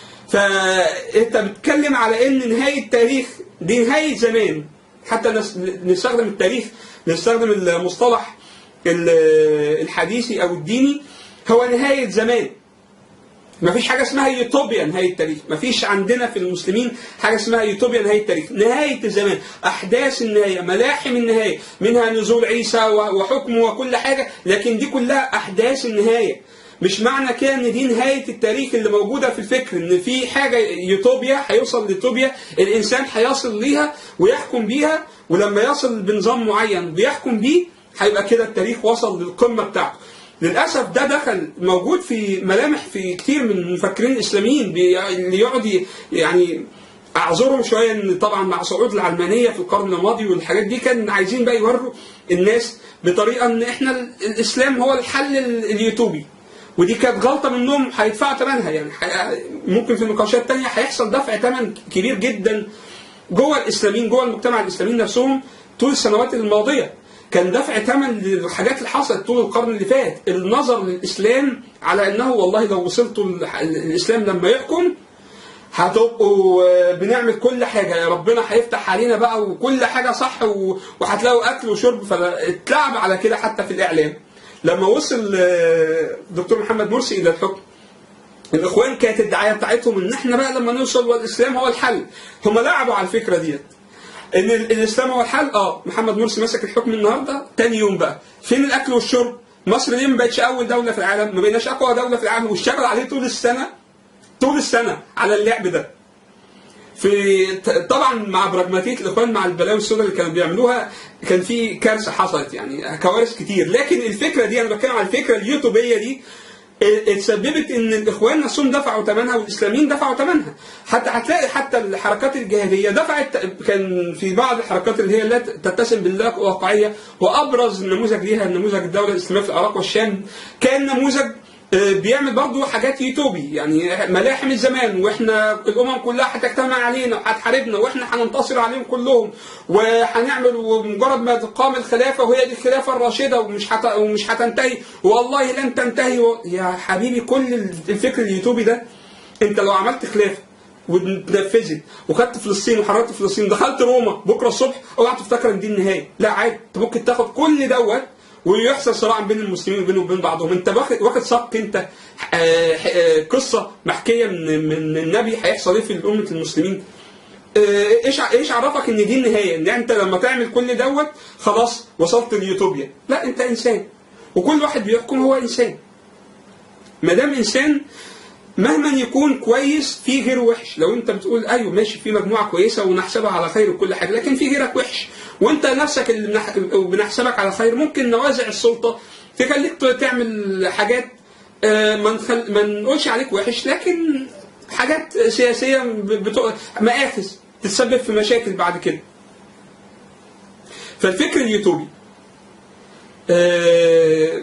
فأنت بتتكلم على إن نهاية التاريخ دي نهاية زمان حتى نس- نستخدم التاريخ نستخدم المصطلح ال- الحديثي أو الديني هو نهاية زمان ما فيش حاجه اسمها يوتوبيا نهايه التاريخ ما فيش عندنا في المسلمين حاجه اسمها يوتوبيا نهايه التاريخ نهايه الزمان احداث النهايه ملاحم النهايه منها نزول عيسى و- وحكمه وكل حاجه لكن دي كلها احداث النهايه مش معنى كده ان دي نهايه التاريخ اللي موجوده في الفكر ان في حاجه يوتوبيا هيوصل ليوتوبيا الانسان هيصل ليها ويحكم بيها ولما يصل بنظام معين بيحكم بيه هيبقى كده التاريخ وصل للقمه بتاعته للاسف ده دخل موجود في ملامح في كتير من المفكرين الاسلاميين بي- اللي يقعد ي- يعني اعذرهم شويه ان طبعا مع صعود العلمانيه في القرن الماضي والحاجات دي كان عايزين بقى يوروا الناس بطريقه ان احنا ال- الاسلام هو الحل ال- اليوتوبي ودي كانت غلطه منهم هيدفعوا ثمنها يعني ح- ممكن في النقاشات الثانيه هيحصل دفع ثمن كبير جدا جوه الاسلاميين جوه المجتمع الاسلامي نفسهم طول السنوات الماضيه كان دفع ثمن للحاجات اللي حصلت طول القرن اللي فات النظر للاسلام على انه والله لو وصلتوا الح- الاسلام لما يحكم هتبقوا آه، بنعمل كل حاجه يا ربنا هيفتح علينا بقى وكل حاجه صح و- وهتلاقوا اكل وشرب فاتلعب على كده حتى في الاعلام لما وصل آه، الدكتور محمد مرسي الى الحكم الاخوان كانت الدعايه بتاعتهم ان احنا بقى لما نوصل والاسلام هو الحل هم لعبوا على الفكره ديت ان ال- الاسلام هو الحل اه محمد مرسي مسك الحكم النهارده تاني يوم بقى فين الاكل والشرب مصر ليه ما بقتش اول دوله في العالم ما بقيناش اقوى دوله في العالم واشتغل عليه طول السنه طول السنه على اللعب ده في ط- طبعا مع براجماتيه الاخوان مع البلاوي السوداء اللي كانوا بيعملوها كان في كارثه حصلت يعني كوارث كتير لكن الفكره دي انا بتكلم على الفكره اليوتوبيه دي ات- اتسببت ان الاخوان نفسهم دفعوا ثمنها والاسلاميين دفعوا ثمنها حتى هتلاقي حتى الحركات الجهاديه دفعت كان في بعض الحركات اللي هي لا تتسم بالله واقعيه وابرز نموذج ليها نموذج الدوله الاسلاميه في العراق والشام كان نموذج آه، بيعمل برضه حاجات يوتوبي يعني ملاحم الزمان واحنا الامم كلها هتجتمع علينا وهتحاربنا واحنا هننتصر عليهم كلهم وهنعمل ومجرد ما تقام الخلافه وهي دي الخلافه الراشده ومش هت... ومش هتنتهي والله لن تنتهي و... يا حبيبي كل الفكر اليوتوبي ده انت لو عملت خلافه واتنفذت وخدت فلسطين وحررت فلسطين دخلت روما بكره الصبح اوعى تفتكر ان دي النهايه لا عادي انت ممكن تاخد كل دوت ويحصل صراع بين المسلمين وبينهم وبين بعضهم انت واخد واخد سق انت آه، آه، قصه محكيه من من النبي هيحصل ايه في امه المسلمين آه، ايش ع- ايش عرفك ان دي النهايه ان انت لما تعمل كل دوت خلاص وصلت ليوتوبيا لا انت انسان وكل واحد بيحكم هو انسان ما دام انسان مهما يكون كويس في غيره وحش لو انت بتقول ايوه ماشي في مجموعه كويسه ونحسبها على خير وكل حاجه لكن في غيرك وحش وانت نفسك اللي بنح- بنحسبك على خير ممكن نوازع السلطه تخليك تعمل حاجات آه، ما نخل... ما نقولش عليك وحش لكن حاجات سياسيه بتو... مآخذ تتسبب في مشاكل بعد كده فالفكر اليوتوبي آه،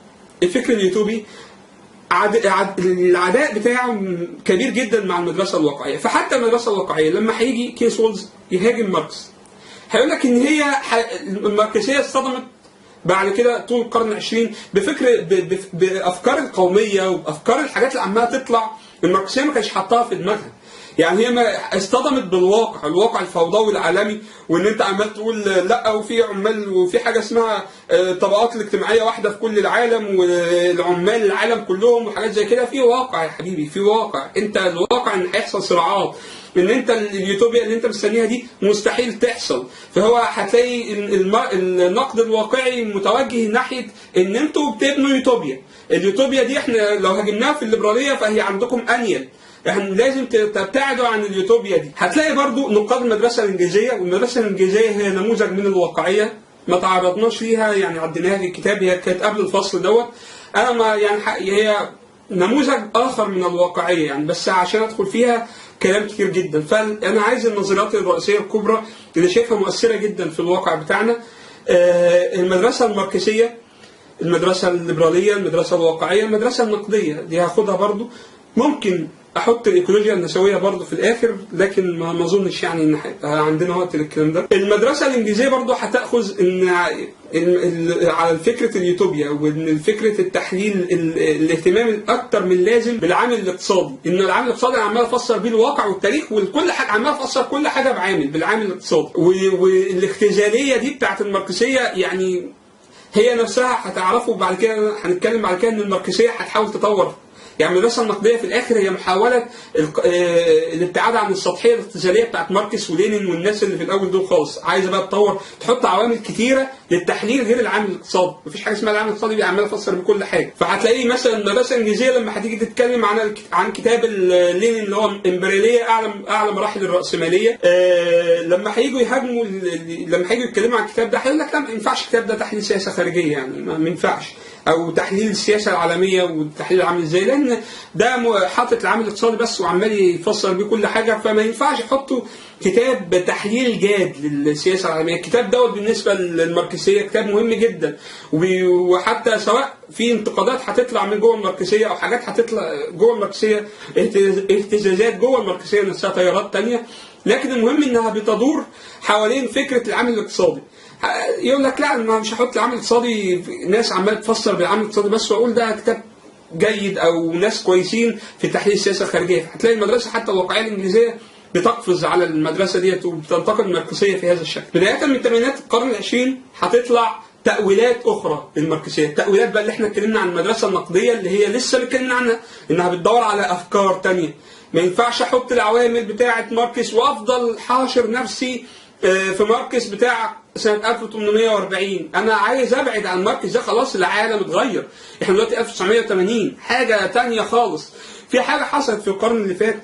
الفكر اليوتوبي عد... عد... العداء بتاعه كبير جدا مع المدرسه الواقعيه فحتى المدرسه الواقعيه لما هيجي كيس وولز يهاجم ماركس هيقول لك ان هي ح... الماركسيه اصطدمت بعد كده طول القرن العشرين بفكر ب... ب... بافكار القوميه وبافكار الحاجات اللي عماله تطلع الماركسيه ما كانش حاطاها في دماغها يعني هي ما اصطدمت بالواقع الواقع الفوضوي العالمي وان انت عمال تقول لا وفي عمال وفي حاجه اسمها آه، الطبقات الاجتماعيه واحده في كل العالم والعمال العالم كلهم وحاجات زي كده في واقع يا حبيبي في واقع انت الواقع ان هيحصل صراعات ان انت اليوتوبيا اللي انت مستنيها دي مستحيل تحصل فهو هتلاقي ال- الم- النقد الواقعي متوجه ناحيه ان انتوا بتبنوا يوتوبيا اليوتوبيا دي احنا لو هاجمناها في الليبراليه فهي عندكم انيل يعني لازم تبتعدوا عن اليوتوبيا دي هتلاقي برضو نقاد المدرسه الانجليزيه والمدرسه الانجليزيه هي نموذج من الواقعيه ما تعرضناش ليها يعني عديناها في الكتاب هي كانت قبل الفصل دوت انا ما يعني حق- هي نموذج اخر من الواقعيه يعني بس عشان ادخل فيها كلام كتير جدا فانا عايز النظريات الرئيسيه الكبرى اللي شايفها مؤثره جدا في الواقع بتاعنا آه، المدرسه الماركسيه المدرسة الليبرالية المدرسة الواقعية المدرسة النقدية دي هاخدها برضو ممكن احط الايكولوجيا النسويه برضو في الاخر لكن ما ما اظنش يعني ان هيبقى عندنا وقت للكلام ده المدرسه الانجليزيه برضو هتاخذ ان ال- ال- على فكره اليوتوبيا وان فكره التحليل ال- الاهتمام الاكثر من اللازم بالعامل الاقتصادي ان العامل الاقتصادي انا عمال افسر بيه الواقع والتاريخ وكل حاجه عمال افسر كل حاجه بعامل بالعامل الاقتصادي و- والاختزاليه دي بتاعت الماركسيه يعني هي نفسها هتعرفوا بعد كده هنتكلم بعد كده ان الماركسيه هتحاول تطور يعني المدرسه النقديه في الاخر هي محاوله الق- آه، الابتعاد عن السطحيه الاختزاليه بتاعت ماركس ولينين والناس اللي في الاول دول خالص عايزه بقى تطور تحط عوامل كتيره للتحليل غير العامل الاقتصادي مفيش حاجه اسمها العامل الاقتصادي دي عمال افسر بكل حاجه فهتلاقيه مثلا المدرسه الانجليزيه لما هتيجي تتكلم عن الك- عن كتاب ال- لينين اللي هو امبرياليه اعلى اعلى مراحل الراسماليه آه، لما هيجوا يهاجموا ال- ال- لما هيجوا يتكلموا عن الكتاب ده هيقول لك لا ما ينفعش الكتاب ده تحليل سياسه خارجيه يعني ما ما ينفعش او تحليل السياسه العالميه والتحليل عامل ازاي لان ده م- حاطط العامل الاقتصادي بس وعمال يفسر بيه كل حاجه فما ينفعش يحطوا كتاب تحليل جاد للسياسه العالميه الكتاب دوت بالنسبه للماركسيه كتاب مهم جدا وبي- وحتى سواء في انتقادات هتطلع من جوه الماركسيه او حاجات هتطلع جوه الماركسيه اهتز- اهتزازات جوه الماركسيه نفسها تيارات تانية لكن المهم انها بتدور حوالين فكره العامل الاقتصادي يقول لك لا انا مش هحط العامل الاقتصادي ناس عماله تفسر بالعامل الاقتصادي بس واقول ده كتاب جيد او ناس كويسين في تحليل السياسه الخارجيه هتلاقي المدرسه حتى الواقعيه الانجليزيه بتقفز على المدرسه ديت وبتنتقد الماركسيه في هذا الشكل بدايه من ثمانينات القرن العشرين هتطلع تأويلات أخرى للماركسية، التأويلات بقى اللي احنا اتكلمنا عن المدرسة النقدية اللي هي لسه اتكلمنا عنها إنها بتدور على أفكار تانية، ما ينفعش أحط العوامل بتاعة ماركس وأفضل حاشر نفسي آه، في ماركس بتاع سنة 1840 أنا عايز أبعد عن ماركس ده خلاص العالم اتغير إحنا دلوقتي 1980 حاجة تانية خالص في حاجة حصلت في القرن اللي فات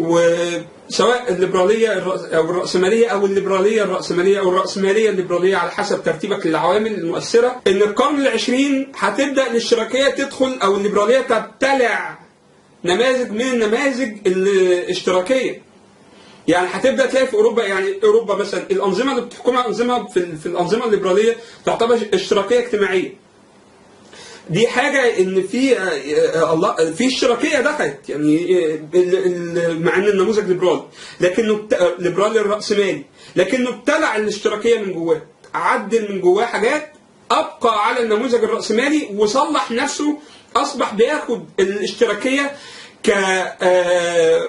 وسواء الليبرالية الرأس- أو الرأسمالية أو الليبرالية الرأسمالية أو الرأسمالية الليبرالية على حسب ترتيبك للعوامل المؤثرة إن القرن العشرين هتبدأ الاشتراكية تدخل أو الليبرالية تبتلع نماذج من النماذج الاشتراكية يعني هتبدا تلاقي في اوروبا يعني اوروبا مثلا الانظمه اللي بتحكمها انظمه في, ال- في الانظمه الليبراليه تعتبر اشتراكيه اجتماعيه دي حاجه ان في آه، آه، الله في اشتراكيه دخلت يعني آه، ال- ال- مع ان النموذج ليبرالي لكنه بت- ليبرالي راسمالي لكنه ابتلع الاشتراكيه من جواه عدل من جواه حاجات ابقى على النموذج الراسمالي وصلح نفسه اصبح بياخد الاشتراكيه ك آه،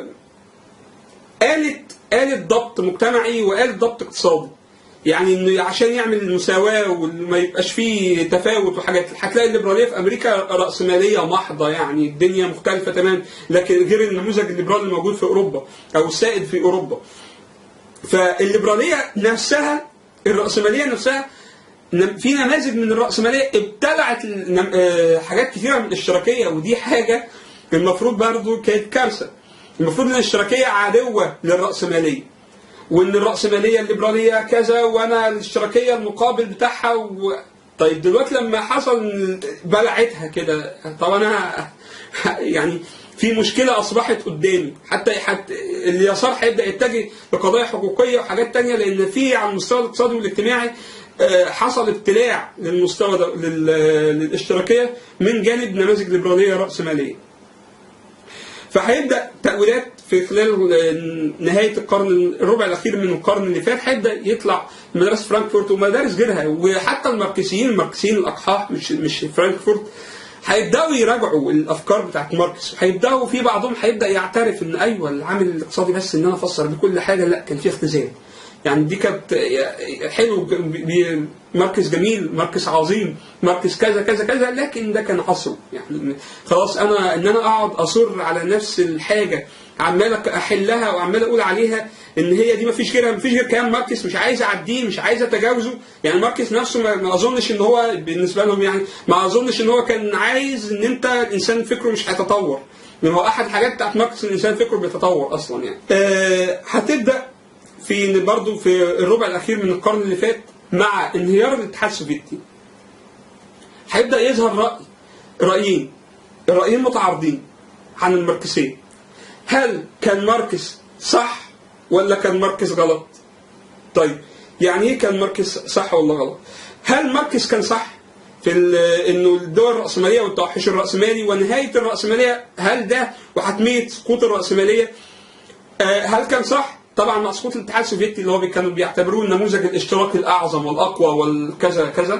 آلة آلة ضبط مجتمعي وآلة ضبط اقتصادي يعني انه عشان يعمل المساواه وما يبقاش فيه تفاوت وحاجات هتلاقي الليبراليه في امريكا راسماليه محضه يعني الدنيا مختلفه تماما لكن غير النموذج الليبرالي الموجود في اوروبا او السائد في اوروبا فالليبراليه نفسها الراسماليه نفسها نم- في نماذج من الراسماليه ابتلعت النم- آه، حاجات كثيره من الاشتراكيه ودي حاجه المفروض برضه كانت كارثه المفروض ان الاشتراكيه عدوه للراسماليه وان الراسماليه الليبراليه كذا وانا الاشتراكيه المقابل بتاعها و... طيب دلوقتي لما حصل بلعتها كده طب انا يعني في مشكله اصبحت قدامي حتى حتى اليسار هيبدا يتجه لقضايا حقوقيه وحاجات تانية لان في على المستوى الاقتصادي والاجتماعي آه، حصل ابتلاع للمستوى ده لل- للاشتراكيه من جانب نماذج ليبراليه راسماليه. فهيبدا تاويلات في خلال آه، نهايه القرن الربع الاخير من القرن اللي فات هيبدا يطلع مدارس فرانكفورت ومدارس غيرها وحتى الماركسيين الماركسيين الاقحاح مش مش فرانكفورت هيبداوا يراجعوا الافكار بتاعت ماركس وهيبداوا في بعضهم هيبدا يعترف ان ايوه العامل الاقتصادي بس ان انا افسر بكل حاجه لا كان في اختزال يعني دي كانت حلو بي- ماركس جميل ماركس عظيم ماركس كذا كذا كذا لكن ده كان عصره يعني خلاص انا ان انا اقعد اصر على نفس الحاجه عمال احلها وعمال اقول عليها ان هي دي ما فيش غيرها ما فيش غير كلام ماركس مش عايز اعديه مش عايز اتجاوزه يعني ماركس نفسه ما ما اظنش ان هو بالنسبه لهم يعني ما اظنش ان هو كان عايز ان انت الانسان فكره مش هيتطور لان هو احد الحاجات بتاعت ماركس ان الانسان فكره بيتطور اصلا يعني أه هتبدا في برضه في الربع الاخير من القرن اللي فات مع انهيار الاتحاد السوفيتي هيبدا يظهر راي رايين الرايين متعارضين عن الماركسيه هل كان ماركس صح ولا كان ماركس غلط طيب يعني ايه كان ماركس صح ولا غلط هل ماركس كان صح في ال- انه الدول الراسماليه والتوحش الراسمالي ونهايه الراسماليه هل ده وحتميه سقوط الراسماليه آه، هل كان صح؟ طبعا مع سقوط الاتحاد السوفيتي اللي هو كانوا بيعتبروه النموذج الاشتراكي الاعظم والاقوى والكذا كذا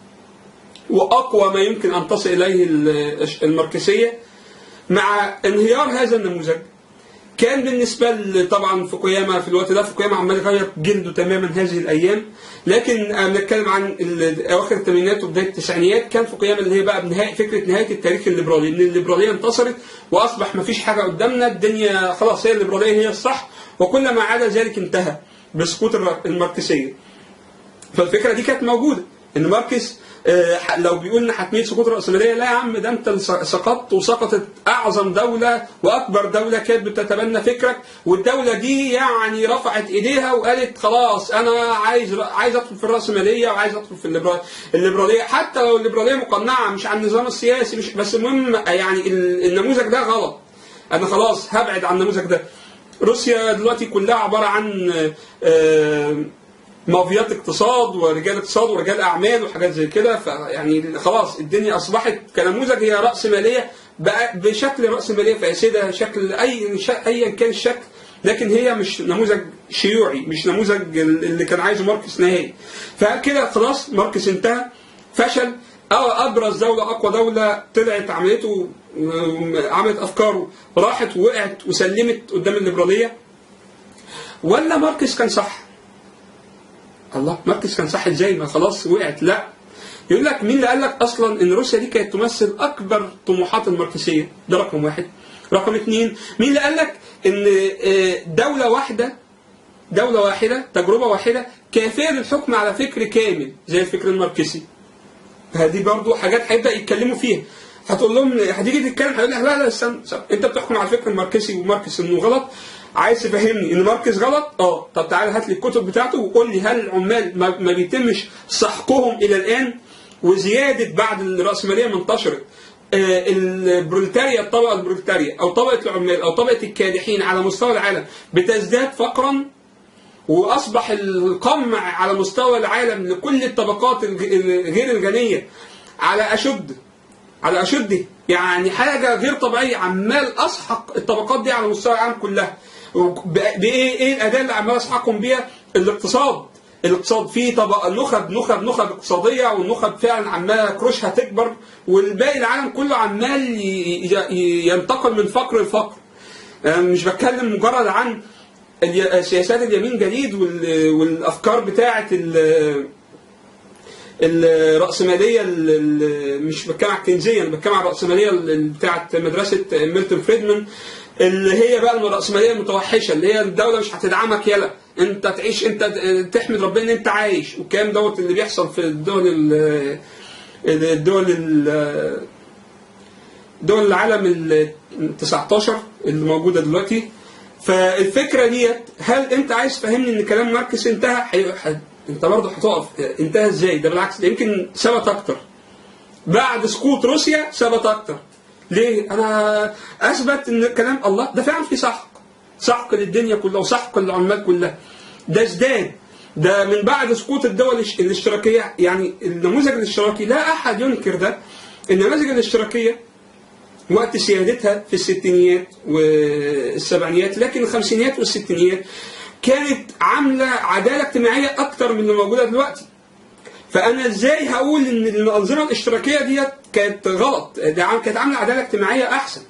واقوى ما يمكن ان تصل اليه ال- الماركسيه مع انهيار هذا النموذج كان بالنسبة ل- طبعا فوكوياما في الوقت ده فوكوياما عمال يغير جلده تماما هذه الأيام لكن أنا بنتكلم عن ال- أواخر الثمانينات وبداية التسعينيات كان فوكوياما اللي هي بقى بنهاية فكرة نهاية التاريخ الليبرالي إن الليبرالية انتصرت وأصبح ما فيش حاجة قدامنا الدنيا خلاص هي الليبرالية هي الصح وكل ما عدا ذلك انتهى بسقوط الر- الماركسية فالفكره دي كانت موجوده ان ماركس آه، لو بيقول ان حتميه سقوط الراسماليه لا يا عم ده انت اللي سقطت وسقطت اعظم دوله واكبر دوله كانت بتتبنى فكرك والدوله دي يعني رفعت ايديها وقالت خلاص انا عايز عايز ادخل في الراسماليه وعايز ادخل في الليبرال- الليبراليه حتى لو الليبراليه مقنعه مش عن النظام السياسي مش بس المهم يعني ال- النموذج ده غلط انا خلاص هبعد عن النموذج ده روسيا دلوقتي كلها عباره عن آه، مافيات اقتصاد ورجال اقتصاد ورجال اعمال وحاجات زي كده فيعني خلاص الدنيا اصبحت كنموذج هي راس ماليه بقى بشكل راس ماليه فاسده شكل اي ش- ايا كان الشكل لكن هي مش نموذج شيوعي مش نموذج اللي كان عايزه ماركس نهائي فكده خلاص ماركس انتهى فشل أو ابرز دوله اقوى دوله طلعت عملته عملت افكاره راحت ووقعت وسلمت قدام الليبراليه ولا ماركس كان صح؟ الله ماركس كان صح ازاي ما خلاص وقعت لا يقول لك مين اللي قال لك اصلا ان روسيا دي كانت تمثل اكبر طموحات الماركسيه ده رقم واحد رقم اثنين مين اللي قال لك ان آه، دوله واحده دوله واحده تجربه واحده كافيه للحكم على فكر كامل زي الفكر الماركسي هذه برضو حاجات هيبدا يتكلموا فيها هتقول لهم هتيجي تتكلم هيقول لك لا لا استنى استنى. انت بتحكم على الفكر الماركسي وماركس انه غلط عايز تفهمني ان ماركس غلط اه طب تعالى هات لي الكتب بتاعته وقول لي هل العمال ما, ما بيتمش سحقهم الى الان وزياده بعد الراسماليه ما انتشرت آه، البروليتاريا الطبقه البروليتاريا او طبقه العمال او طبقه الكادحين على مستوى العالم بتزداد فقرا واصبح القمع على مستوى العالم لكل الطبقات الج- غير الغنيه على اشد على اشده يعني حاجه غير طبيعيه عمال اسحق الطبقات دي على مستوى العالم كلها وب- بايه ايه الاداه اللي عمال اسحقهم بيها الاقتصاد الاقتصاد فيه طبق نخب نخب نخب اقتصاديه والنخب فعلا عماله كروشها تكبر والباقي العالم كله عمال ي- ي- ينتقل من فقر لفقر أنا مش بتكلم مجرد عن الي- سياسات اليمين جديد وال- والافكار بتاعه ال- الرأسمالية ال- ال- مش بتكلم على الكنزية أنا بتكلم على الرأسمالية ال- بتاعت مدرسة ميلتون فريدمان اللي هي بقى الرأسمالية المتوحشة اللي هي الدولة مش هتدعمك يلا أنت تعيش أنت تحمد ربنا إن أنت عايش والكلام دوت اللي بيحصل في الدول ال- الدول ال- دول العالم ال 19 اللي موجودة دلوقتي فالفكرة ديت هل أنت عايز تفهمني إن كلام ماركس انتهى؟ حي... ح... أنت برضه هتقف انتهى إزاي؟ ده بالعكس ده يمكن ثبت أكتر. بعد سقوط روسيا ثبت أكتر. ليه؟ أنا أثبت إن كلام الله ده فعلا في سحق. سحق للدنيا كلها وسحق للعمال كلها. ده ازداد ده من بعد سقوط الدول الش- الاشتراكية يعني النموذج الاشتراكي لا أحد ينكر ده النماذج الاشتراكية وقت سيادتها في الستينيات والسبعينيات لكن الخمسينيات والستينيات كانت عاملة عدالة اجتماعية أكتر من اللي موجودة دلوقتي فأنا إزاي هقول إن الأنظمة الاشتراكية ديت كانت غلط ده عم- كانت عاملة عدالة اجتماعية أحسن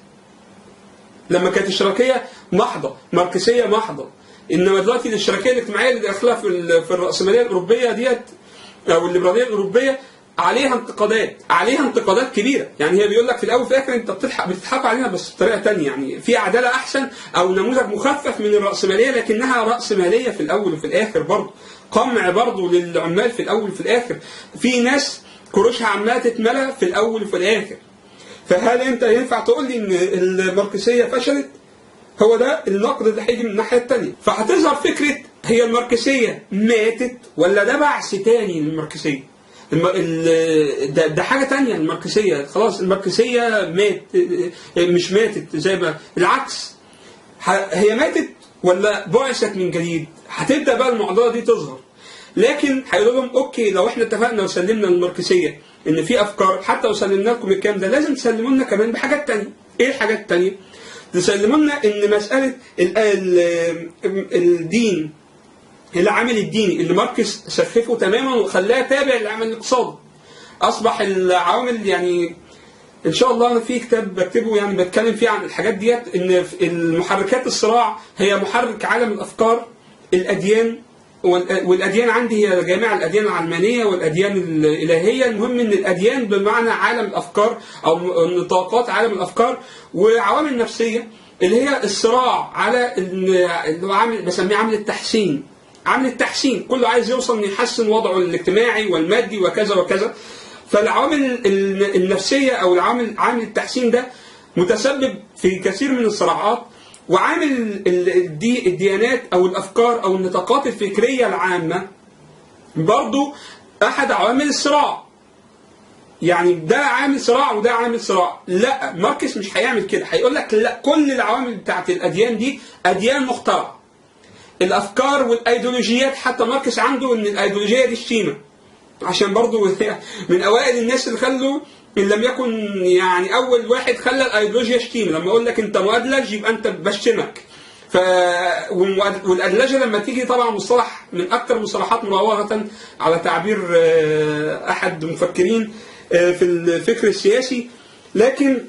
لما كانت اشتراكية محضة ماركسية محضة إنما دلوقتي الاشتراكية الاجتماعية اللي داخلها في ال- في الرأسمالية الأوروبية ديت أو الليبرالية الأوروبية عليها انتقادات عليها انتقادات كبيره يعني هي بيقول لك في الاول وفي الاخر انت بتضحك بتضحك علينا بس بطريقه تانية يعني في عداله احسن او نموذج مخفف من الراسماليه لكنها راسماليه في الاول وفي الاخر برضه قمع برضه للعمال في الاول وفي الاخر في ناس كروشها عماله تتملى في الاول وفي الاخر فهل انت ينفع تقول لي ان الماركسيه فشلت؟ هو ده النقد اللي هيجي من الناحيه الثانيه فهتظهر فكره هي الماركسيه ماتت ولا ده بعث تاني للماركسيه الم... ال... ده, ده حاجه تانية الماركسيه خلاص الماركسيه مات مش ماتت زي ما العكس ه... هي ماتت ولا بعثت من جديد هتبدا بقى المعضله دي تظهر لكن هيقولوا لهم اوكي لو احنا اتفقنا وسلمنا الماركسيه ان في افكار حتى لو سلمنا لكم الكلام ده لازم تسلموا لنا كمان بحاجات تانية ايه الحاجات التانية؟ تسلموا لنا ان مساله ال... ال... الدين العامل الديني اللي ماركس سففه تماما وخلاه تابع للعمل الاقتصادي اصبح العوامل يعني ان شاء الله انا في كتاب بكتبه يعني بتكلم فيه عن الحاجات ديت ان المحركات الصراع هي محرك عالم الافكار الاديان وال- والاديان عندي هي جميع الاديان العلمانيه والاديان الالهيه المهم ان الاديان بمعنى عالم الافكار او نطاقات عالم الافكار وعوامل نفسيه اللي هي الصراع على ال- اللي هو عامل بسميه عامل التحسين عامل التحسين كله عايز يوصل انه يحسن وضعه الاجتماعي والمادي وكذا وكذا فالعوامل ال- النفسيه او العامل عامل التحسين ده متسبب في كثير من الصراعات وعامل ال- الدي الديانات او الافكار او النطاقات الفكريه العامه برضو احد عوامل الصراع يعني ده عامل صراع وده عامل صراع لا ماركس مش هيعمل كده هيقول لك لا كل العوامل بتاعت الاديان دي اديان مخترعه الافكار والايديولوجيات حتى ماركس عنده ان الايديولوجيه دي شتيمه عشان برضو من اوائل الناس اللي خلوا ان لم يكن يعني اول واحد خلى الايديولوجيا شتيمه لما اقول لك انت مؤدلج يبقى انت بشتمك ف والمؤد- والادلجه لما تيجي طبعا مصطلح من اكثر المصطلحات مراوغه على تعبير آه، احد المفكرين آه، في الفكر السياسي لكن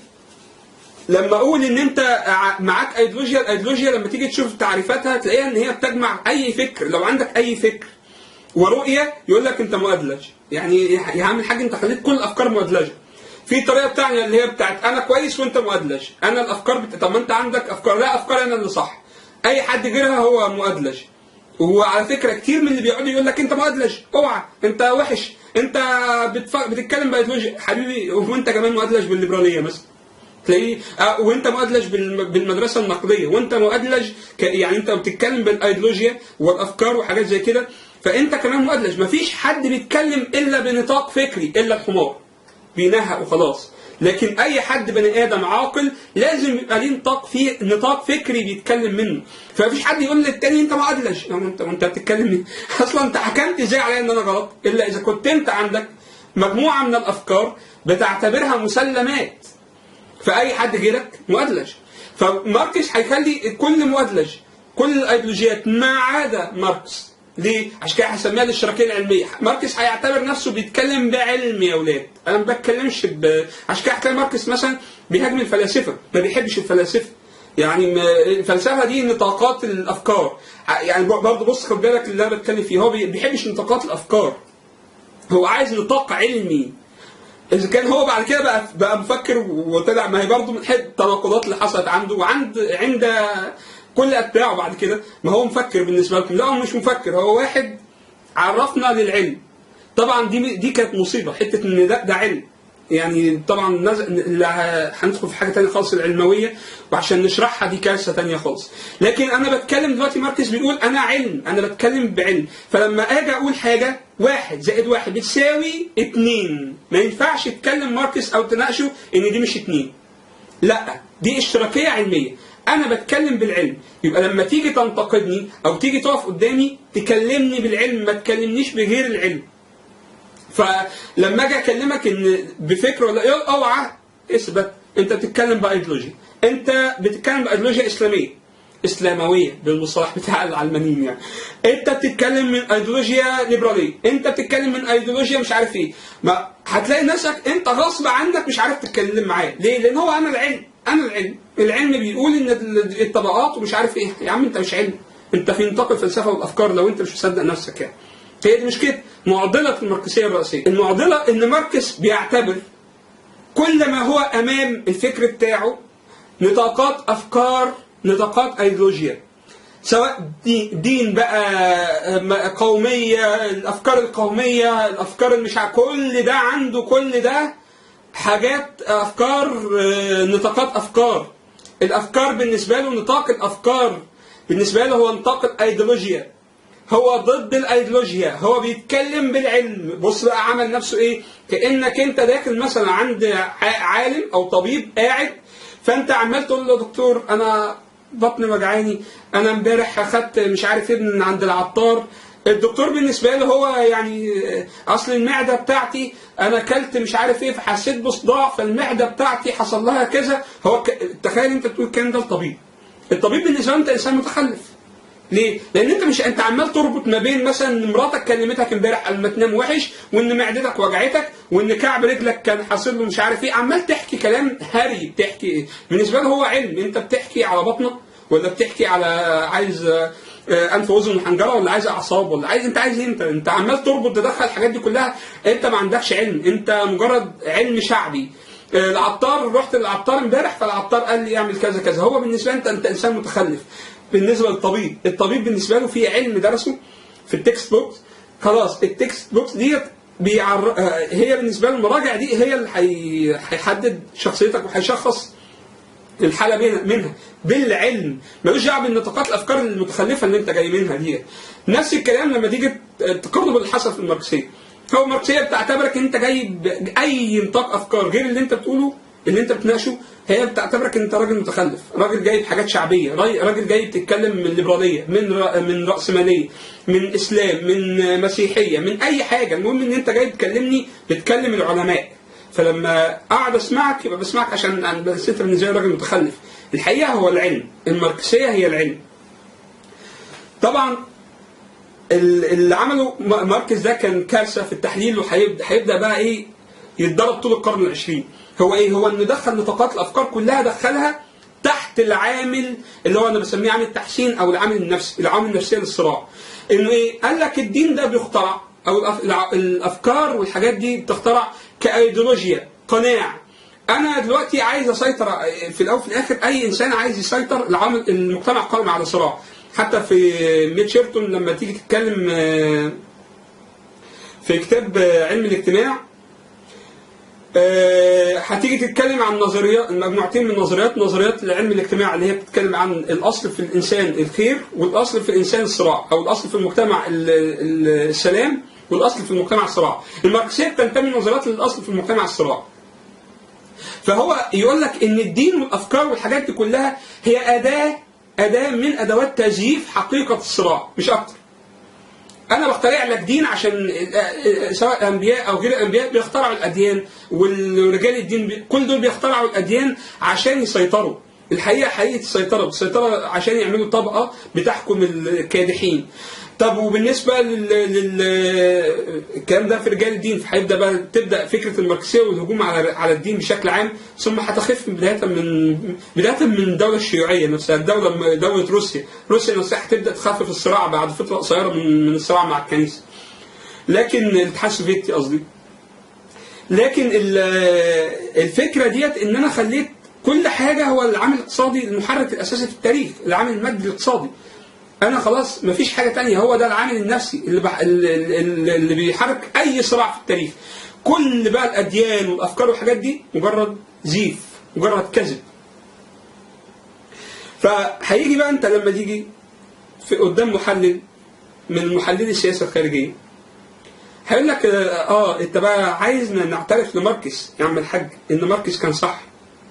لما اقول ان انت ع- معاك ايديولوجيا الايديولوجيا لما تيجي تشوف تعريفاتها تلاقيها ان هي بتجمع اي فكر لو عندك اي فكر ورؤيه يقول لك انت مؤدلج يعني يا عم الحاج انت خليت كل الافكار مؤدلجه في طريقه بتاعنا اللي هي بتاعت انا كويس وانت مؤدلج انا الافكار بت... طب ما انت عندك افكار لا افكار انا اللي صح اي حد غيرها هو مؤدلج وعلى فكره كتير من اللي بيقعدوا يقول لك انت مؤدلج اوعى انت وحش انت بتف... بتتكلم بايديولوجيا حبيبي وانت كمان مؤدلج بالليبراليه مثلا تلاقيه آه، وانت مؤدلج بالم- بالمدرسه النقديه وانت مؤدلج ك... يعني انت بتتكلم بالايديولوجيا والافكار وحاجات زي كده فانت كمان مؤدلج مفيش حد بيتكلم الا بنطاق فكري الا الحمار بينهق وخلاص لكن اي حد بني ادم عاقل لازم يبقى ليه نطاق فيه نطاق فكري بيتكلم منه فمفيش حد يقول للتاني انت مؤدلج يعني انت انت بتتكلم مين؟ اصلا انت حكمت ازاي عليا ان انا غلط الا اذا كنت انت عندك مجموعه من الافكار بتعتبرها مسلمات فاي حد غيرك مؤدلج فماركس هيخلي كل مؤدلج كل الايديولوجيات ما عدا ماركس ليه؟ عشان كده هسميها الاشتراكيه العلميه، ماركس هيعتبر نفسه بيتكلم بعلم يا اولاد، انا ما بتكلمش ب... عشان كده هتلاقي ماركس مثلا بيهاجم الفلاسفه، ما بيحبش الفلاسفه. يعني ما- الفلسفه دي نطاقات الافكار، يعني برضه بص خد بالك اللي انا بتكلم فيه، هو بي- بيحبش نطاقات الافكار. هو عايز نطاق علمي اذا كان هو بعد كده بقى بقى مفكر وطلع ما هي برضه من حته التناقضات اللي حصلت عنده وعند عند كل اتباعه بعد كده ما هو مفكر بالنسبه لكم لا هو مش مفكر هو واحد عرفنا للعلم طبعا دي دي كانت مصيبه حته ان ده ده علم يعني طبعا نز... لا- هندخل في حاجه ثانيه خالص العلمويه وعشان نشرحها دي كارثه ثانيه خالص لكن انا بتكلم دلوقتي ماركس بيقول انا علم انا بتكلم بعلم فلما اجي اقول حاجه واحد زائد واحد بتساوي اتنين ما ينفعش تكلم ماركس او تناقشه ان دي مش اتنين لا دي اشتراكيه علميه انا بتكلم بالعلم يبقى لما تيجي تنتقدني او تيجي تقف قدامي تكلمني بالعلم ما تكلمنيش بغير العلم فلما اجي اكلمك ان بفكر ولا إيه، اوعى اثبت انت بتتكلم بايديولوجيا انت بتتكلم بايديولوجيا اسلاميه اسلامويه بالمصطلح بتاع العلمانيين يعني انت بتتكلم من ايديولوجيا ليبراليه انت بتتكلم من ايديولوجيا مش عارف ايه ما هتلاقي نفسك انت غصب عنك مش عارف تتكلم معاه ليه لان هو انا العلم انا العلم العلم بيقول ان ال- الطبقات ومش عارف ايه يا عم انت مش علم انت في نطاق الفلسفه والافكار لو انت مش مصدق نفسك يعني هي دي مشكله معضله الماركسيه الرئيسيه المعضله ان ماركس بيعتبر كل ما هو امام الفكر بتاعه نطاقات افكار نطاقات ايديولوجيا سواء دي- دين بقى م- قوميه الافكار القوميه الافكار اللي مش عارف- كل ده عنده كل ده حاجات افكار آه، نطاقات افكار الافكار بالنسبه له نطاق الافكار بالنسبه له هو نطاق الايديولوجيا هو ضد الايديولوجيا هو بيتكلم بالعلم بص بقى عمل نفسه ايه كانك انت داخل مثلا عند ع- عالم او طبيب قاعد فانت عمال تقول له دكتور انا بطني وجعاني انا امبارح اخدت مش عارف ايه من عند العطار الدكتور بالنسبه له هو يعني اصل المعده بتاعتي انا اكلت مش عارف ايه فحسيت بصداع فالمعده بتاعتي حصل لها كذا هو ك... تخيل انت تقول الكلام ده للطبيب الطبيب بالنسبه له انت انسان متخلف ليه؟ لأن أنت مش أنت عمال تربط ما بين مثلا إن مراتك كلمتك امبارح قبل ما تنام وحش وإن معدتك وجعتك وإن كعب رجلك كان حاصل له مش عارف إيه عمال تحكي كلام هري بتحكي إيه؟ بالنسبة له هو علم أنت بتحكي على بطنك ولا بتحكي على عايز آه، آه، انف واذن وحنجره ولا عايز اعصاب ولا عايز انت عايز إيه انت انت عمال تربط تدخل الحاجات دي كلها انت ما عندكش علم انت مجرد علم شعبي آه، العطار رحت للعطار امبارح فالعطار قال لي اعمل كذا كذا هو بالنسبه انت انت انسان متخلف بالنسبه للطبيب الطبيب بالنسبه له في علم درسه في التكست بوكس خلاص التكست بوكس ديت بيعر... آه، هي بالنسبه له المراجع دي هي اللي هي- هيحدد شخصيتك وهيشخص الحاله بين- منها بالعلم ملوش دعوه بالنطاقات الافكار المتخلفه اللي انت جاي منها دي نفس الكلام لما تيجي تقارنه باللي حصل في الماركسيه هو الماركسيه بتعتبرك انت جاي باي نطاق افكار غير اللي انت بتقوله اللي انت بتناقشه هي بتعتبرك انت راجل متخلف راجل جاي بحاجات شعبيه راي- راجل جاي بتتكلم من ليبراليه من را- من راسماليه من اسلام من مسيحيه من اي حاجه المهم ان انت جاي تكلمني بتكلم العلماء فلما اقعد اسمعك يبقى بسمعك عشان أنا- بس انت بالنسبه لي راجل متخلف الحقيقه هو العلم الماركسيه هي العلم طبعا ال- اللي عمله م- ماركس ده كان كارثه في التحليل وهيبدا هيبدا بقى ايه يتضرب طول القرن العشرين هو ايه هو انه دخل نطاقات الافكار كلها دخلها تحت العامل اللي هو انا بسميه عامل التحسين او العامل النفسي العوامل النفسيه للصراع انه ايه قال لك الدين ده بيخترع او الأف- الع- الافكار والحاجات دي بتخترع كايديولوجيا قناع انا دلوقتي عايز اسيطر في الاول وفي الاخر اي انسان عايز يسيطر العامل المجتمع قائم على صراع حتى في ميتشيرتون لما تيجي تتكلم آه، في كتاب آه، علم الاجتماع آه، هتيجي تتكلم عن نظريات مجموعتين من نظريات نظريات العلم الاجتماع اللي هي بتتكلم عن الاصل في الانسان الخير والاصل في الانسان الصراع او الاصل في المجتمع ال- ال- السلام والاصل في المجتمع الصراع الماركسيه بتنتمي نظريات للاصل في المجتمع الصراع فهو يقول لك ان الدين والافكار والحاجات دي كلها هي اداه اداه من ادوات تزييف حقيقه الصراع مش اكتر انا بخترع لك دين عشان سواء انبياء او غير انبياء بيخترعوا الاديان والرجال الدين بي... كل دول بيخترعوا الاديان عشان يسيطروا الحقيقه حقيقه السيطره السيطره عشان يعملوا طبقه بتحكم الكادحين طب وبالنسبه لل, لل... الكلام ده في رجال الدين فهيبدا بقى تبدا فكره الماركسيه والهجوم على على الدين بشكل عام ثم هتخف بدايه من بدايه من الدوله الشيوعيه نفسها الدوله دوله روسيا روسيا نفسها هتبدا تخفف الصراع بعد فتره قصيره من من الصراع مع الكنيسه لكن الاتحاد السوفيتي قصدي لكن الفكره ديت ان انا خليت كل حاجه هو العامل الاقتصادي المحرك الاساسي في التاريخ العامل المادي الاقتصادي انا خلاص مفيش حاجه تانية هو ده العامل النفسي اللي, بح... اللي, اللي بيحرك اي صراع في التاريخ كل بقى الاديان والافكار والحاجات دي مجرد زيف مجرد كذب فهيجي بقى انت لما تيجي في قدام محلل من محللي السياسه الخارجيه هيقول لك اه انت بقى عايزنا نعترف لماركس يا عم الحاج ان ماركس كان صح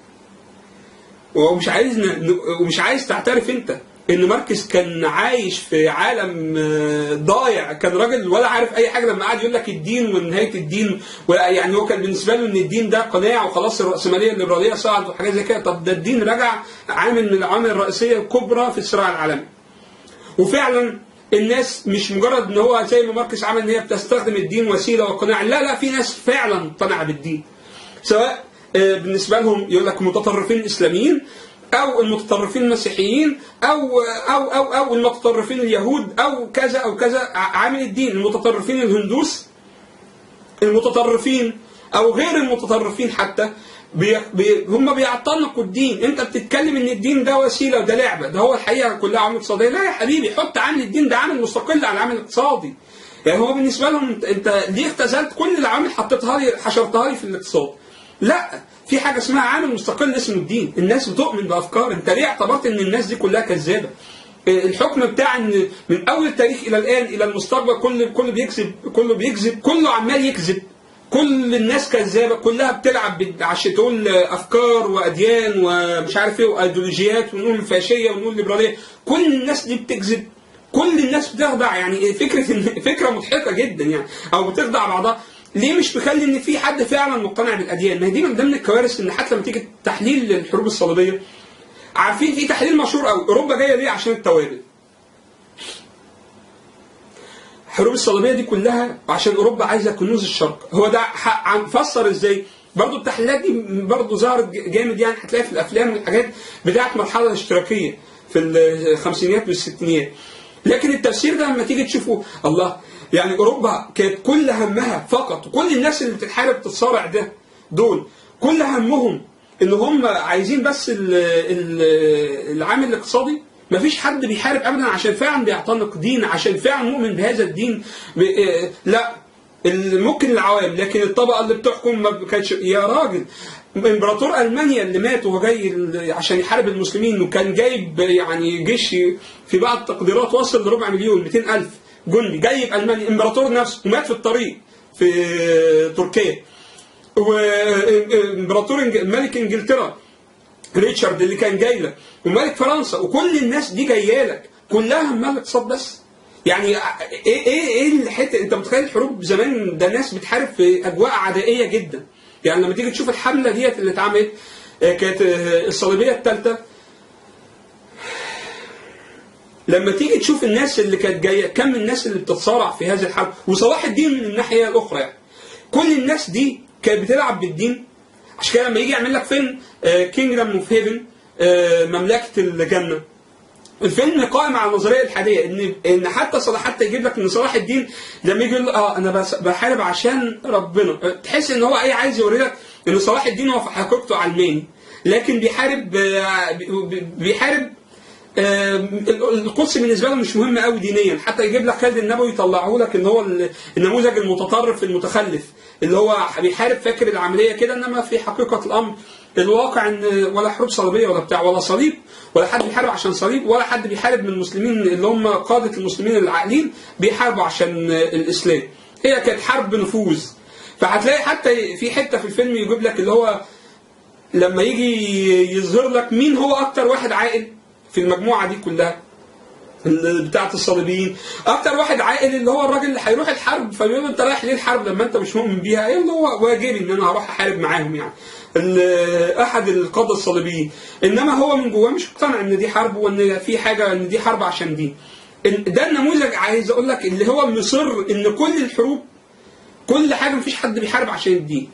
ومش عايزنا ومش عايز تعترف انت ان ماركس كان عايش في عالم ضايع كان راجل ولا عارف اي حاجه لما قعد يقول لك الدين ونهايه الدين يعني هو كان بالنسبه له ان الدين ده قناع وخلاص الراسماليه الليبراليه صعد وحاجات زي كده طب ده الدين رجع عامل من العوامل الرئيسيه الكبرى في الصراع العالمي وفعلا الناس مش مجرد ان هو زي ما ماركس عمل ان هي بتستخدم الدين وسيله وقناع لا لا في ناس فعلا مقتنعه بالدين سواء بالنسبه لهم يقول لك متطرفين اسلاميين او المتطرفين المسيحيين او او او او المتطرفين اليهود او كذا او كذا عامل الدين المتطرفين الهندوس المتطرفين او غير المتطرفين حتى بي بي هم بيعتنقوا الدين انت بتتكلم ان الدين ده وسيله وده لعبه ده هو الحقيقه كلها عامل اقتصاديه لا يا حبيبي حط عامل الدين ده عامل مستقل عن العامل الاقتصادي يعني هو بالنسبه لهم انت ليه اختزلت كل العوامل حطيتها لي حشرتها لي في الاقتصاد لا في حاجه اسمها عامل مستقل اسمه الدين الناس بتؤمن بافكار انت ليه اعتبرت ان الناس دي كلها كذابه الحكم بتاع ان من اول التاريخ الى الان الى المستقبل كل كل بيكذب كله بيكذب كله عمال يكذب كل الناس كذابه كلها بتلعب عشان تقول افكار واديان ومش عارف ايه وايديولوجيات ونقول الفاشيه ونقول الليبراليه كل الناس دي بتكذب كل الناس بتخدع يعني فكره فكره مضحكه جدا يعني او بتخدع بعضها ليه مش مخلي ان في حد فعلا مقتنع بالاديان؟ ما هي دي من ضمن الكوارث ان حتى لما تيجي تحليل الحروب الصليبيه عارفين في تحليل مشهور قوي اوروبا جايه ليه؟ عشان التوابل. الحروب الصليبيه دي كلها عشان اوروبا عايزه كنوز الشرق، هو ده فسر ازاي؟ برضه التحليلات دي برضه ظهرت جامد يعني هتلاقي في الافلام والحاجات بتاعت المرحله الاشتراكيه في الخمسينيات والستينيات. لكن التفسير ده لما تيجي تشوفه الله يعني اوروبا كانت كل همها فقط كل الناس اللي بتتحارب تتصارع ده دول كل همهم ان هم عايزين بس ال ال العامل الاقتصادي مفيش حد بيحارب ابدا عشان فعلا بيعتنق دين عشان فعلا مؤمن بهذا الدين لا ممكن العوام لكن الطبقه اللي بتحكم ما كانتش يا راجل امبراطور المانيا اللي مات وهو جاي عشان يحارب المسلمين وكان جايب يعني جيش في بعض التقديرات وصل لربع مليون 200 الف جندي جاي المانيا امبراطور نفسه ومات في الطريق في تركيا وامبراطور ملك انجلترا ريتشارد اللي كان جاي لك وملك فرنسا وكل الناس دي جايه لك كلها همها الاقتصاد بس يعني ايه ايه ايه الحته انت متخيل الحروب زمان ده ناس بتحارب في اجواء عدائيه جدا يعني لما تيجي تشوف الحمله ديت اللي اتعملت كانت الصليبيه الثالثه لما تيجي تشوف الناس اللي كانت جايه كم الناس اللي بتتصارع في هذه الحرب وصلاح الدين من الناحيه الاخرى يعني كل الناس دي كانت بتلعب بالدين عشان كده لما يجي يعمل لك فيلم كينجدم اوف هيفن مملكه الجنه الفيلم قائم على النظريه الحاديه ان ان حتى صلاح حتى يجيب لك ان صلاح الدين لما يجي يقول اه انا بس بحارب عشان ربنا تحس ان هو ايه عايز يوري لك ان صلاح الدين هو في حقيقته علماني لكن بيحارب بيحارب القدس بالنسبه له مش مهم قوي دينيا حتى يجيب لك خالد النبوي يطلعه لك ان هو النموذج المتطرف المتخلف اللي هو بيحارب فاكر العمليه كده انما في حقيقه الامر الواقع ان ولا حروب صليبيه ولا بتاع ولا صليب ولا حد بيحارب عشان صليب ولا حد بيحارب من المسلمين اللي هم قاده المسلمين العاقلين بيحاربوا عشان الاسلام هي كانت حرب نفوذ فهتلاقي حتى في حته في الفيلم يجيب لك اللي هو لما يجي يظهر لك مين هو اكتر واحد عاقل في المجموعه دي كلها ال- بتاعه الصليبيين اكتر واحد عاقل اللي هو الراجل اللي هيروح الحرب فبيقول له انت رايح ليه الحرب لما انت مش مؤمن بيها ايه اللي هو واجبي ان انا هروح احارب معاهم يعني ال- احد القاده الصليبيين انما هو من جواه مش مقتنع ان دي حرب وان في حاجه ان دي حرب عشان دين ال- ده النموذج عايز اقول لك اللي هو مصر ان كل الحروب كل حاجه مفيش حد بيحارب عشان الدين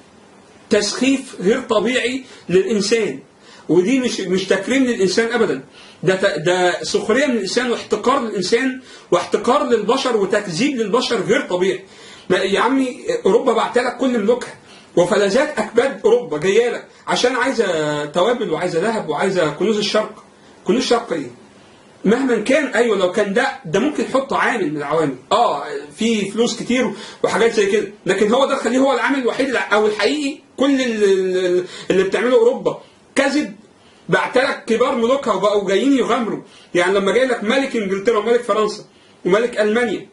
تسخيف غير طبيعي للانسان ودي مش مش تكريم للانسان ابدا ده ت- ده سخريه من الانسان واحتقار للانسان واحتقار للبشر وتكذيب للبشر غير طبيعي ما- يا عمي اوروبا بعت لك كل ملوكها وفلذات اكباد اوروبا جايه لك عشان عايزه توابل وعايزه ذهب وعايزه كنوز الشرق كنوز الشرق ايه؟ مهما كان ايوه لو كان ده ده ممكن يحطه عامل من العوامل اه في فلوس كتير وحاجات زي كده لكن هو ده خليه هو العامل الوحيد الع- او الحقيقي كل اللي, اللي بتعمله اوروبا كذب بعتلك كبار ملوكها وبقوا جايين يغامروا يعني لما جاي لك ملك انجلترا وملك فرنسا وملك المانيا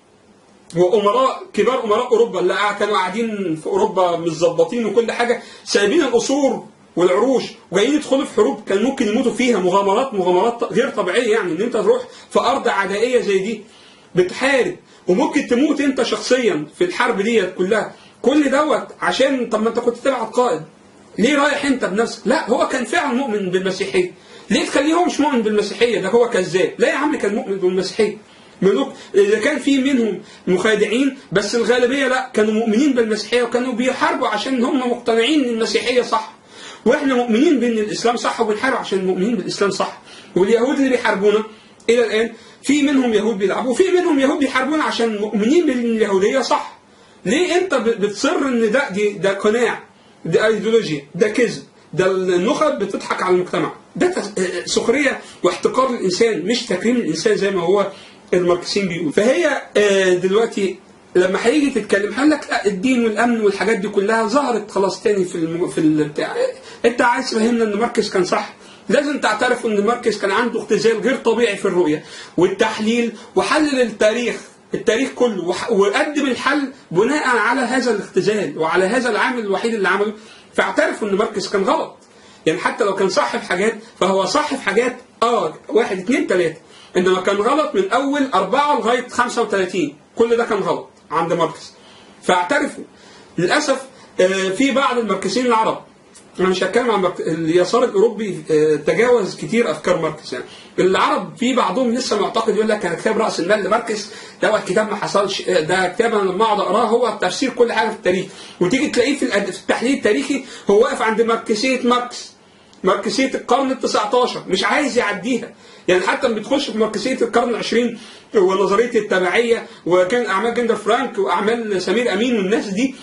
وامراء كبار امراء اوروبا اللي قاعد- كانوا قاعدين في اوروبا متظبطين وكل حاجه سايبين القصور والعروش وجايين يدخلوا في حروب كان ممكن يموتوا فيها مغامرات مغامرات غير طبيعيه يعني ان انت تروح في ارض عدائيه زي دي بتحارب وممكن تموت انت شخصيا في الحرب ديت كلها كل دوت عشان طب ما انت كنت تبعت قائد ليه رايح انت بنفسك؟ لا هو كان فعلا مؤمن بالمسيحيه ليه تخليه هو مش مؤمن بالمسيحيه ده هو كذاب لا يا عم كان مؤمن بالمسيحيه ملوك اذا كان في منهم مخادعين بس الغالبيه لا كانوا مؤمنين بالمسيحيه وكانوا بيحاربوا عشان هم مقتنعين ان المسيحيه صح واحنا مؤمنين بان الاسلام صح وبنحارب عشان مؤمنين بالاسلام صح واليهود اللي بيحاربونا الى الان في منهم يهود بيلعبوا وفي منهم يهود بيحاربونا عشان مؤمنين بان اليهوديه صح ليه انت ب- بتصر ان ده دي ده قناع ده ايديولوجيا ده كذب ده النخب بتضحك على المجتمع ده تس- آه، سخريه واحتقار للانسان مش تكريم الانسان زي ما هو الماركسيين بيقول فهي آه، دلوقتي لما هيجي تتكلم هيقول لك لا الدين والامن والحاجات دي كلها ظهرت خلاص تاني في الم... في البتاع انت عايز تفهمنا ان ماركس كان صح لازم تعترف ان ماركس كان عنده اختزال غير طبيعي في الرؤيه والتحليل وحلل التاريخ التاريخ كله وح- وقدم الحل بناء على هذا الاختزال وعلى هذا العامل الوحيد اللي عمله فاعترفوا ان ماركس كان غلط يعني حتى لو كان صح في حاجات فهو صح في حاجات اه واحد اثنين ثلاثه انما كان غلط من اول اربعه لغايه 35 كل ده كان غلط عند ماركس فاعترفوا للاسف آه، في بعض الماركسيين العرب انا مش هتكلم عن مارك- اليسار الاوروبي آه، تجاوز كتير افكار ماركس يعني العرب في بعضهم لسه معتقد يقول لك انا كتاب راس المال لماركس ده كتاب ما حصلش آه، ده كتاب انا لما اقعد اقراه هو تفسير كل حاجه في التاريخ وتيجي تلاقيه في الأد- في التحليل التاريخي هو واقف عند ماركسيه ماركس ماركسيه القرن ال 19 مش عايز يعديها يعني حتى لما بتخش في ماركسيه القرن العشرين ونظريه التبعيه وكان اعمال جندر فرانك واعمال سمير امين والناس دي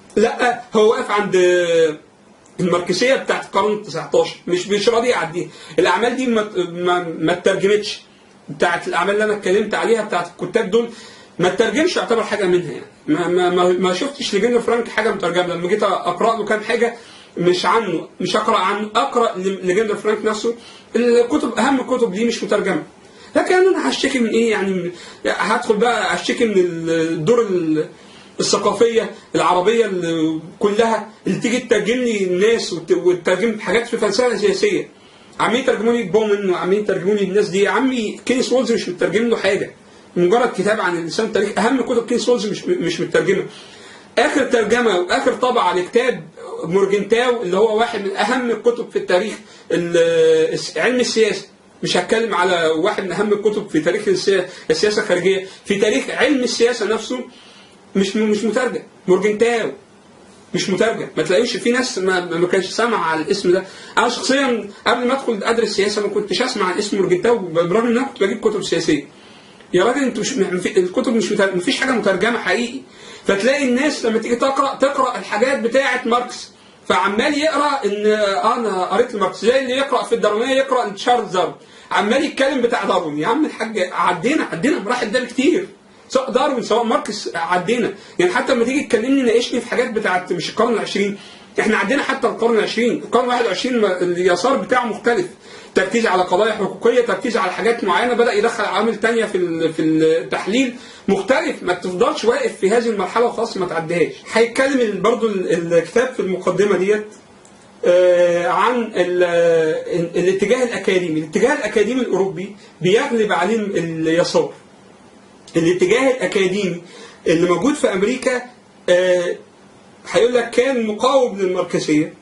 لا هو واقف عند الماركسيه بتاعت القرن ال 19 مش مش راضي يعديها الاعمال دي ما ما, ما اترجمتش بتاعت الاعمال اللي انا اتكلمت عليها بتاعت الكتاب دول ما اترجمش يعتبر حاجه منها يعني ما ما ما, ما شفتش لجندر فرانك حاجه مترجمه لما جيت اقرا له كام حاجه مش عنه مش اقرا عنه اقرا لجندر فرانك نفسه الكتب اهم الكتب دي مش مترجمه لكن انا هشتكي من ايه يعني هدخل بقى اشتكي من الدور ال- الثقافيه العربيه اللي كلها اللي تيجي تترجم لي الناس وت- وتترجم حاجات في فلسفه سياسيه عمالين يترجموا لي بومن وعمالين يترجموا لي الناس دي يا عمي كينيس وولز مش مترجم له حاجه مجرد كتاب عن الانسان التاريخ اهم كتب كينيس وولز مش مش مترجمه اخر ترجمه واخر طبعه لكتاب مورجنتاو اللي هو واحد من اهم الكتب في التاريخ ال- علم السياسه مش هتكلم على واحد من اهم الكتب في تاريخ السيا- السياسه الخارجيه في تاريخ علم السياسه نفسه مش مش مترجم مورجنتاو مش مترجم ما تلاقيش في ناس ما, ما كانش سامع على الاسم ده انا شخصيا قبل ما ادخل ادرس سياسه ما كنتش اسمع عن اسم مورجنتاو برغم ان انا كنت بجيب كتب سياسيه يا راجل انتوا مش مف- الكتب مش متر- مفيش حاجه مترجمه حقيقي فتلاقي الناس لما تيجي تقرا تقرا الحاجات بتاعه ماركس فعمال يقرا ان آه انا قريت ماركس زي اللي يقرا في الداروينيه يقرا تشارلز داروين عمال يتكلم بتاع داروين يا عم الحاج عدينا عدينا مراحل ده بكتير سواء داروين سواء ماركس عدينا يعني حتى لما تيجي تكلمني ناقشني في حاجات بتاعت مش القرن العشرين احنا عدينا حتى القرن العشرين القرن الواحد وعشرين ما- اليسار بتاعه مختلف تركيز على قضايا حقوقيه تركيز على حاجات معينه بدا يدخل عوامل تانية في ال- في التحليل مختلف ما تفضلش واقف في هذه المرحله وخلاص ما تعديهاش هيتكلم برضو ال- الكتاب في المقدمه ديت آه، عن ال- ال- الاتجاه الاكاديمي، الاتجاه الاكاديمي الاوروبي بيغلب عليه اليسار. الاتجاه الاكاديمي اللي موجود في امريكا آه، هيقول لك كان مقاوم للماركسيه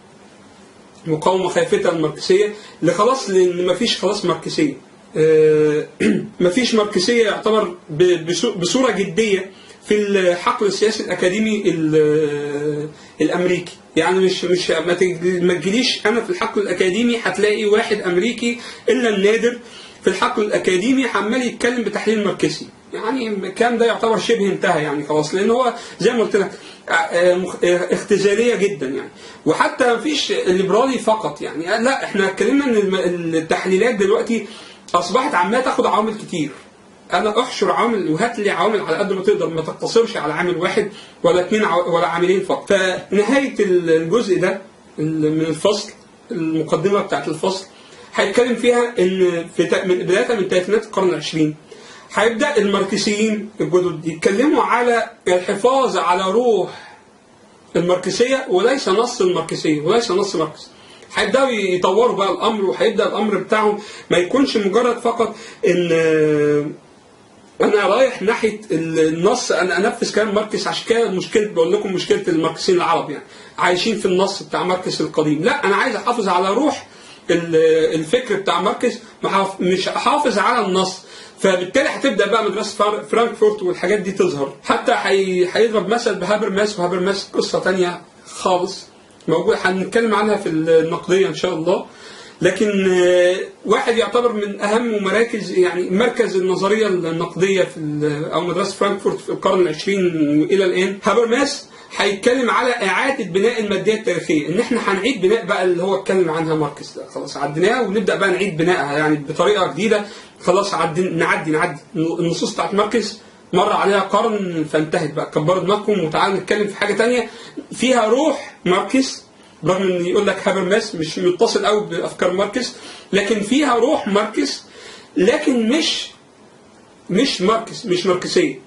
مقاومه خافته للماركسيه لخلاص لان مفيش خلاص ماركسيه آه، مفيش ماركسيه يعتبر ب- بصو- بصوره جديه في الحقل السياسي الاكاديمي ال- الامريكي يعني مش مش ما تج- ما تجيليش انا في الحقل الاكاديمي هتلاقي واحد امريكي الا النادر في الحقل الاكاديمي عمال يتكلم بتحليل ماركسي يعني الكلام ده يعتبر شبه انتهى يعني خلاص لان هو زي ما قلت لك آه، آه، مخ- آه، اختزاليه جدا يعني وحتى مفيش الليبرالي فقط يعني آه، لا احنا اتكلمنا ان الم- التحليلات دلوقتي اصبحت عماله تاخد عوامل كتير انا احشر عامل وهات لي عوامل على قد ما تقدر ما تقتصرش على عامل واحد ولا اثنين عو- ولا عاملين فقط فنهايه الجزء ده ال- من الفصل المقدمه بتاعت الفصل هيتكلم فيها ان في تا- من بدايه من ثلاثينات القرن العشرين هيبدا الماركسيين الجدد يتكلموا على الحفاظ على روح الماركسيه وليس نص الماركسيه وليس نص ماركس هيبداوا يطوروا بقى الامر وهيبدا الامر بتاعهم ما يكونش مجرد فقط ان آه، انا رايح ناحيه النص انا انفذ كلام ماركس عشان كده مشكله بقول لكم مشكله الماركسيين العرب يعني عايشين في النص بتاع ماركس القديم لا انا عايز احافظ على روح ال- الفكر بتاع ماركس محاف- مش احافظ على النص فبالتالي هتبدا بقى مدرسه فر- فرانكفورت والحاجات دي تظهر حتى هي- هيضرب مثل بهابرماس وهابرماس قصه تانية خالص موجود هنتكلم عنها في النقديه ان شاء الله لكن آه، واحد يعتبر من اهم مراكز يعني مركز النظريه النقديه في ال- او مدرسه فرانكفورت في القرن العشرين والى الان هابرماس هيتكلم على اعاده بناء الماديه التاريخيه ان احنا هنعيد بناء بقى اللي هو اتكلم عنها ماركس ده خلاص عديناها ونبدا بقى نعيد بنائها يعني بطريقه جديده خلاص عدي نعدي نعدي النصوص بتاعت ماركس مر عليها قرن فانتهت بقى كبروا دماغكم وتعالوا نتكلم في حاجه تانية فيها روح ماركس رغم ان يقول لك هابرماس مش متصل قوي بافكار ماركس لكن فيها روح ماركس لكن مش مش ماركس مش ماركسيه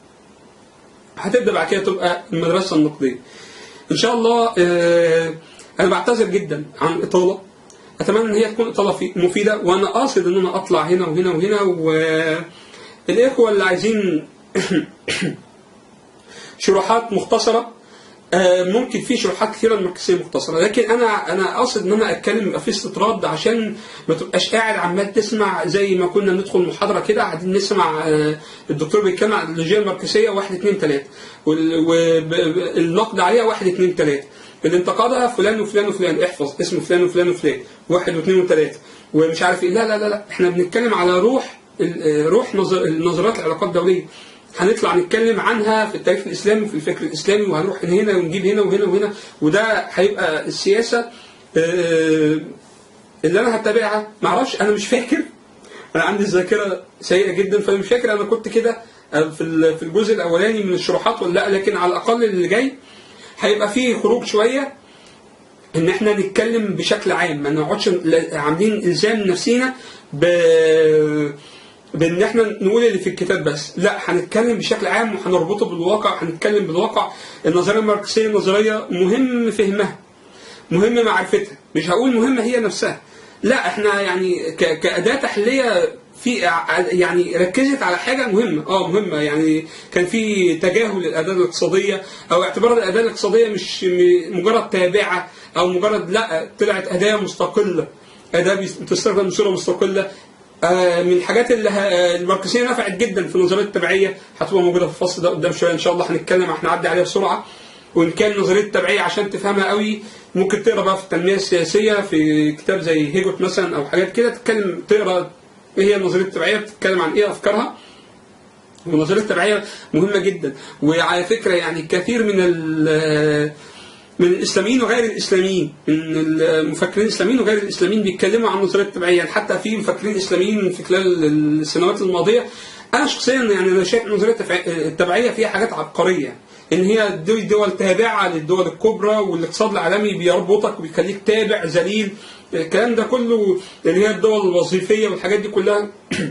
هتبدا بعد كده تبقى المدرسه النقديه ان شاء الله آه، انا بعتذر جدا عن الاطاله اتمنى ان هي تكون اطاله في- مفيده وانا قاصد ان انا اطلع هنا وهنا وهنا والاخوه اللي عايزين شروحات مختصره آه، ممكن في شروحات كثيره الماركسيه مختصره لكن انا انا قاصد ان انا اتكلم يبقى في استطراد عشان ما تبقاش قاعد عمال تسمع زي ما كنا ندخل محاضره كده قاعدين نسمع آه، الدكتور بيتكلم عن الايديولوجيه الماركسيه واحد اثنين ثلاثه والنقد عليها واحد اثنين ثلاثه اللي انتقدها فلان وفلان وفلان احفظ اسم فلان وفلان وفلان واحد واثنين وثلاثه ومش عارف ايه لا لا لا لا احنا بنتكلم على روح ال- آه، روح نظر- نظريات العلاقات الدوليه هنطلع نتكلم عنها في التاريخ الاسلامي وفي الفكر الاسلامي وهنروح من هنا ونجيب هنا وهنا وهنا وده هيبقى السياسه آه، اللي انا هتابعها معرفش انا مش فاكر انا عندي الذاكره سيئه جدا فانا مش فاكر انا كنت كده آه، في ال- في الجزء الاولاني من الشروحات ولا لا لكن على الاقل اللي جاي هيبقى فيه خروج شويه ان احنا نتكلم بشكل عام ما نقعدش ل- عاملين الزام نفسينا ب بان احنا نقول اللي في الكتاب بس لا هنتكلم بشكل عام وهنربطه بالواقع هنتكلم بالواقع النظريه الماركسيه نظريه مهم فهمها مهم معرفتها مش هقول مهمه هي نفسها لا احنا يعني ك- كاداه تحليليه في ع- يعني ركزت على حاجه مهمه اه مهمه يعني كان في تجاهل للاداه الاقتصاديه او اعتبار الاداه الاقتصاديه مش م- مجرد تابعه او مجرد لا طلعت اداه مستقله اداه بيس- بتستخدم بصوره مستقله آه، من الحاجات اللي ه- الماركسيه نفعت جدا في نظريه التبعيه هتبقى موجوده في الفصل ده قدام شويه ان شاء الله هنتكلم هنعدي عليها بسرعه وان كان نظريه التبعيه عشان تفهمها قوي ممكن تقرا بقى في التنميه السياسيه في كتاب زي هيجوت مثلا او حاجات كده تتكلم تقرا ايه هي نظريه التبعيه بتتكلم عن ايه افكارها ونظريه التبعيه مهمه جدا وعلى فكره يعني كثير من ال- من الاسلاميين وغير الاسلاميين من المفكرين الاسلاميين وغير الاسلاميين بيتكلموا عن نظريه التبعيه يعني حتى في مفكرين اسلاميين في خلال السنوات الماضيه انا شخصيا يعني انا شايف نظريه التبع- التبعيه فيها حاجات عبقريه ان هي دول دول تابعه للدول الكبرى والاقتصاد العالمي بيربطك وبيخليك تابع ذليل الكلام ده كله اللي هي الدول الوظيفيه والحاجات دي كلها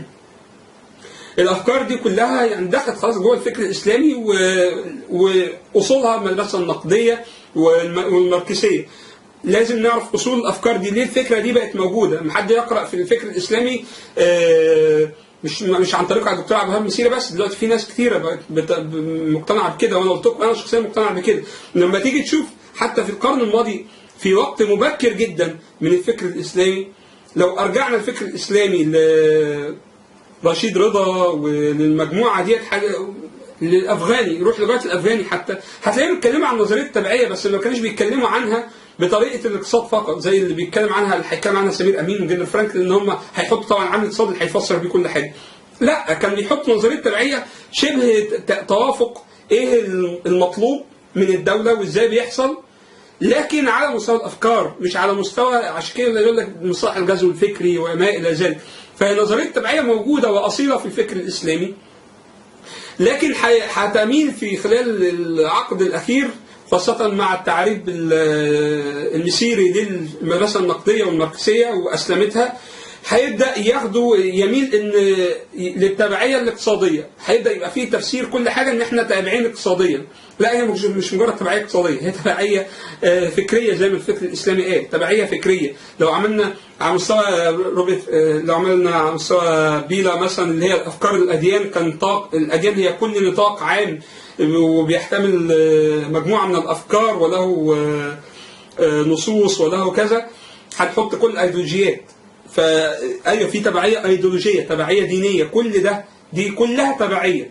الافكار دي كلها يعني دخلت خلاص جوه الفكر الاسلامي و... واصولها المدرسه النقديه والم... والماركسيه لازم نعرف اصول الافكار دي ليه الفكره دي بقت موجوده لما حد يقرا في الفكر الاسلامي آه، مش مش عن طريق الدكتور عبد الوهاب مسيره بس دلوقتي في ناس كتيره بقت بت- ب- مقتنعه بكده وانا قلت لكم انا شخصيا مقتنع بكده لما تيجي تشوف حتى في القرن الماضي في وقت مبكر جدا من الفكر الاسلامي لو ارجعنا الفكر الاسلامي ل رشيد رضا وللمجموعه ديت حاجه للافغاني يروح لغايه الافغاني حتى هتلاقيهم بيتكلموا عن نظريه التبعيه بس ما كانوش بيتكلموا عنها بطريقه الاقتصاد فقط زي اللي بيتكلم عنها اللي هيتكلم عنها سمير امين وجنرال فرانكلين ان هم هيحطوا طبعا عامل الاقتصاد اللي هيفسر بيه كل حاجه. لا كان بيحط نظريه التبعيه شبه ت- توافق ايه المطلوب من الدوله وازاي بيحصل لكن على مستوى الافكار مش على مستوى عشان كده يقول لك مصطلح الغزو الفكري وما الى ذلك فهي نظريه التبعيه موجوده واصيله في الفكر الاسلامي لكن حي- هتميل في خلال العقد الاخير خاصة مع التعريف ال- المسيري للمدرسة النقدية والماركسية وأسلمتها هيبدا ياخدوا يميل ان للتبعيه الاقتصاديه هيبدا يبقى فيه تفسير كل حاجه ان احنا تابعين اقتصاديا لا هي مش مش مجرد تبعيه اقتصاديه هي تبعيه آه، فكريه زي ما الفكر الاسلامي قال تبعيه فكريه لو عملنا على مستوى روبرت آه، لو عملنا على مستوى بيلا مثلا اللي هي افكار الاديان كان طاق الاديان هي كل نطاق عام وبيحتمل آه، مجموعه من الافكار وله آه، آه، نصوص وله كذا هنحط كل الايديولوجيات فايوه في تبعيه ايديولوجيه تبعيه دينيه كل ده دي كلها تبعيه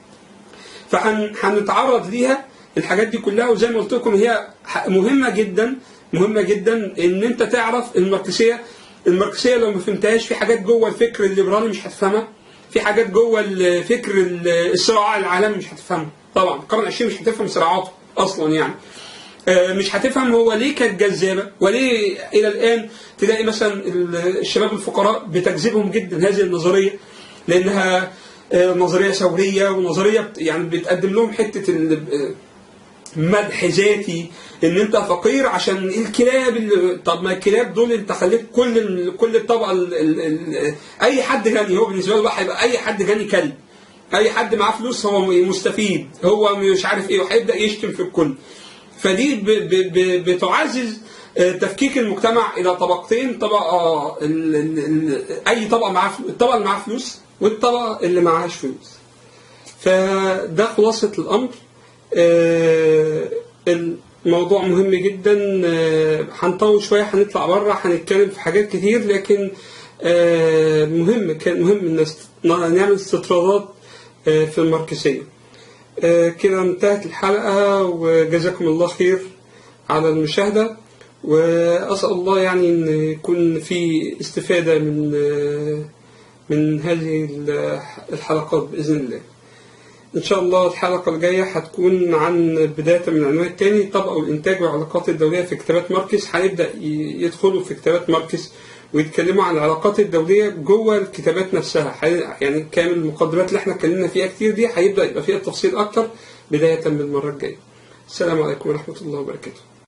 فهنتعرض ليها الحاجات دي كلها وزي ما قلت لكم هي ح- مهمه جدا مهمه جدا ان انت تعرف الماركسيه الماركسيه لو ما فهمتهاش في حاجات جوه الفكر الليبرالي مش هتفهمها في حاجات جوه الفكر ال- الصراع العالمي مش هتفهمها طبعا القرن العشرين مش هتفهم صراعاته اصلا يعني آه، مش هتفهم هو ليه كانت جذابه وليه الى الان تلاقي مثلا ال- الشباب الفقراء بتجذبهم جدا هذه النظريه لانها آه، نظريه ثوريه ونظريه بت- يعني بتقدم لهم حته ال- آه، مدح ذاتي ان انت فقير عشان الكلاب اللي طب ما الكلاب دول انت خليت كل ال- كل الطبقه ال ال ال اي حد غني هو بالنسبه له بقى هيبقى اي حد غني كلب اي حد معاه فلوس هو مستفيد هو مش عارف ايه وهيبدا يشتم في الكل فدي ب ب ب بتعزز آه، تفكيك المجتمع الى طبقتين طبقه ال ال ال اي طبقه معاها فلوس الطبقه اللي معاها فلوس والطبقه اللي معهاش فلوس فده خلاصة الأمر آه، الموضوع مهم جدا آه، هنطول شوية هنطلع بره هنتكلم في حاجات كتير لكن آه، مهم كان مهم إن است- نعمل استطرادات آه، في الماركسية آه، كده انتهت الحلقة وجزاكم الله خير على المشاهدة وأسأل الله يعني إن يكون في استفادة من آه، من هذه الحلقات بإذن الله إن شاء الله الحلقة الجاية هتكون عن بداية من العنوان الثاني طبقة والإنتاج والعلاقات الدولية في كتابات ماركس هيبدأ ي- يدخلوا في كتابات ماركس ويتكلموا عن العلاقات الدولية جوه الكتابات نفسها هي- يعني كامل المقدمات اللي احنا اتكلمنا فيها كتير دي هيبدأ يبقى فيها تفصيل أكتر بداية من المرة الجاية السلام عليكم ورحمة الله وبركاته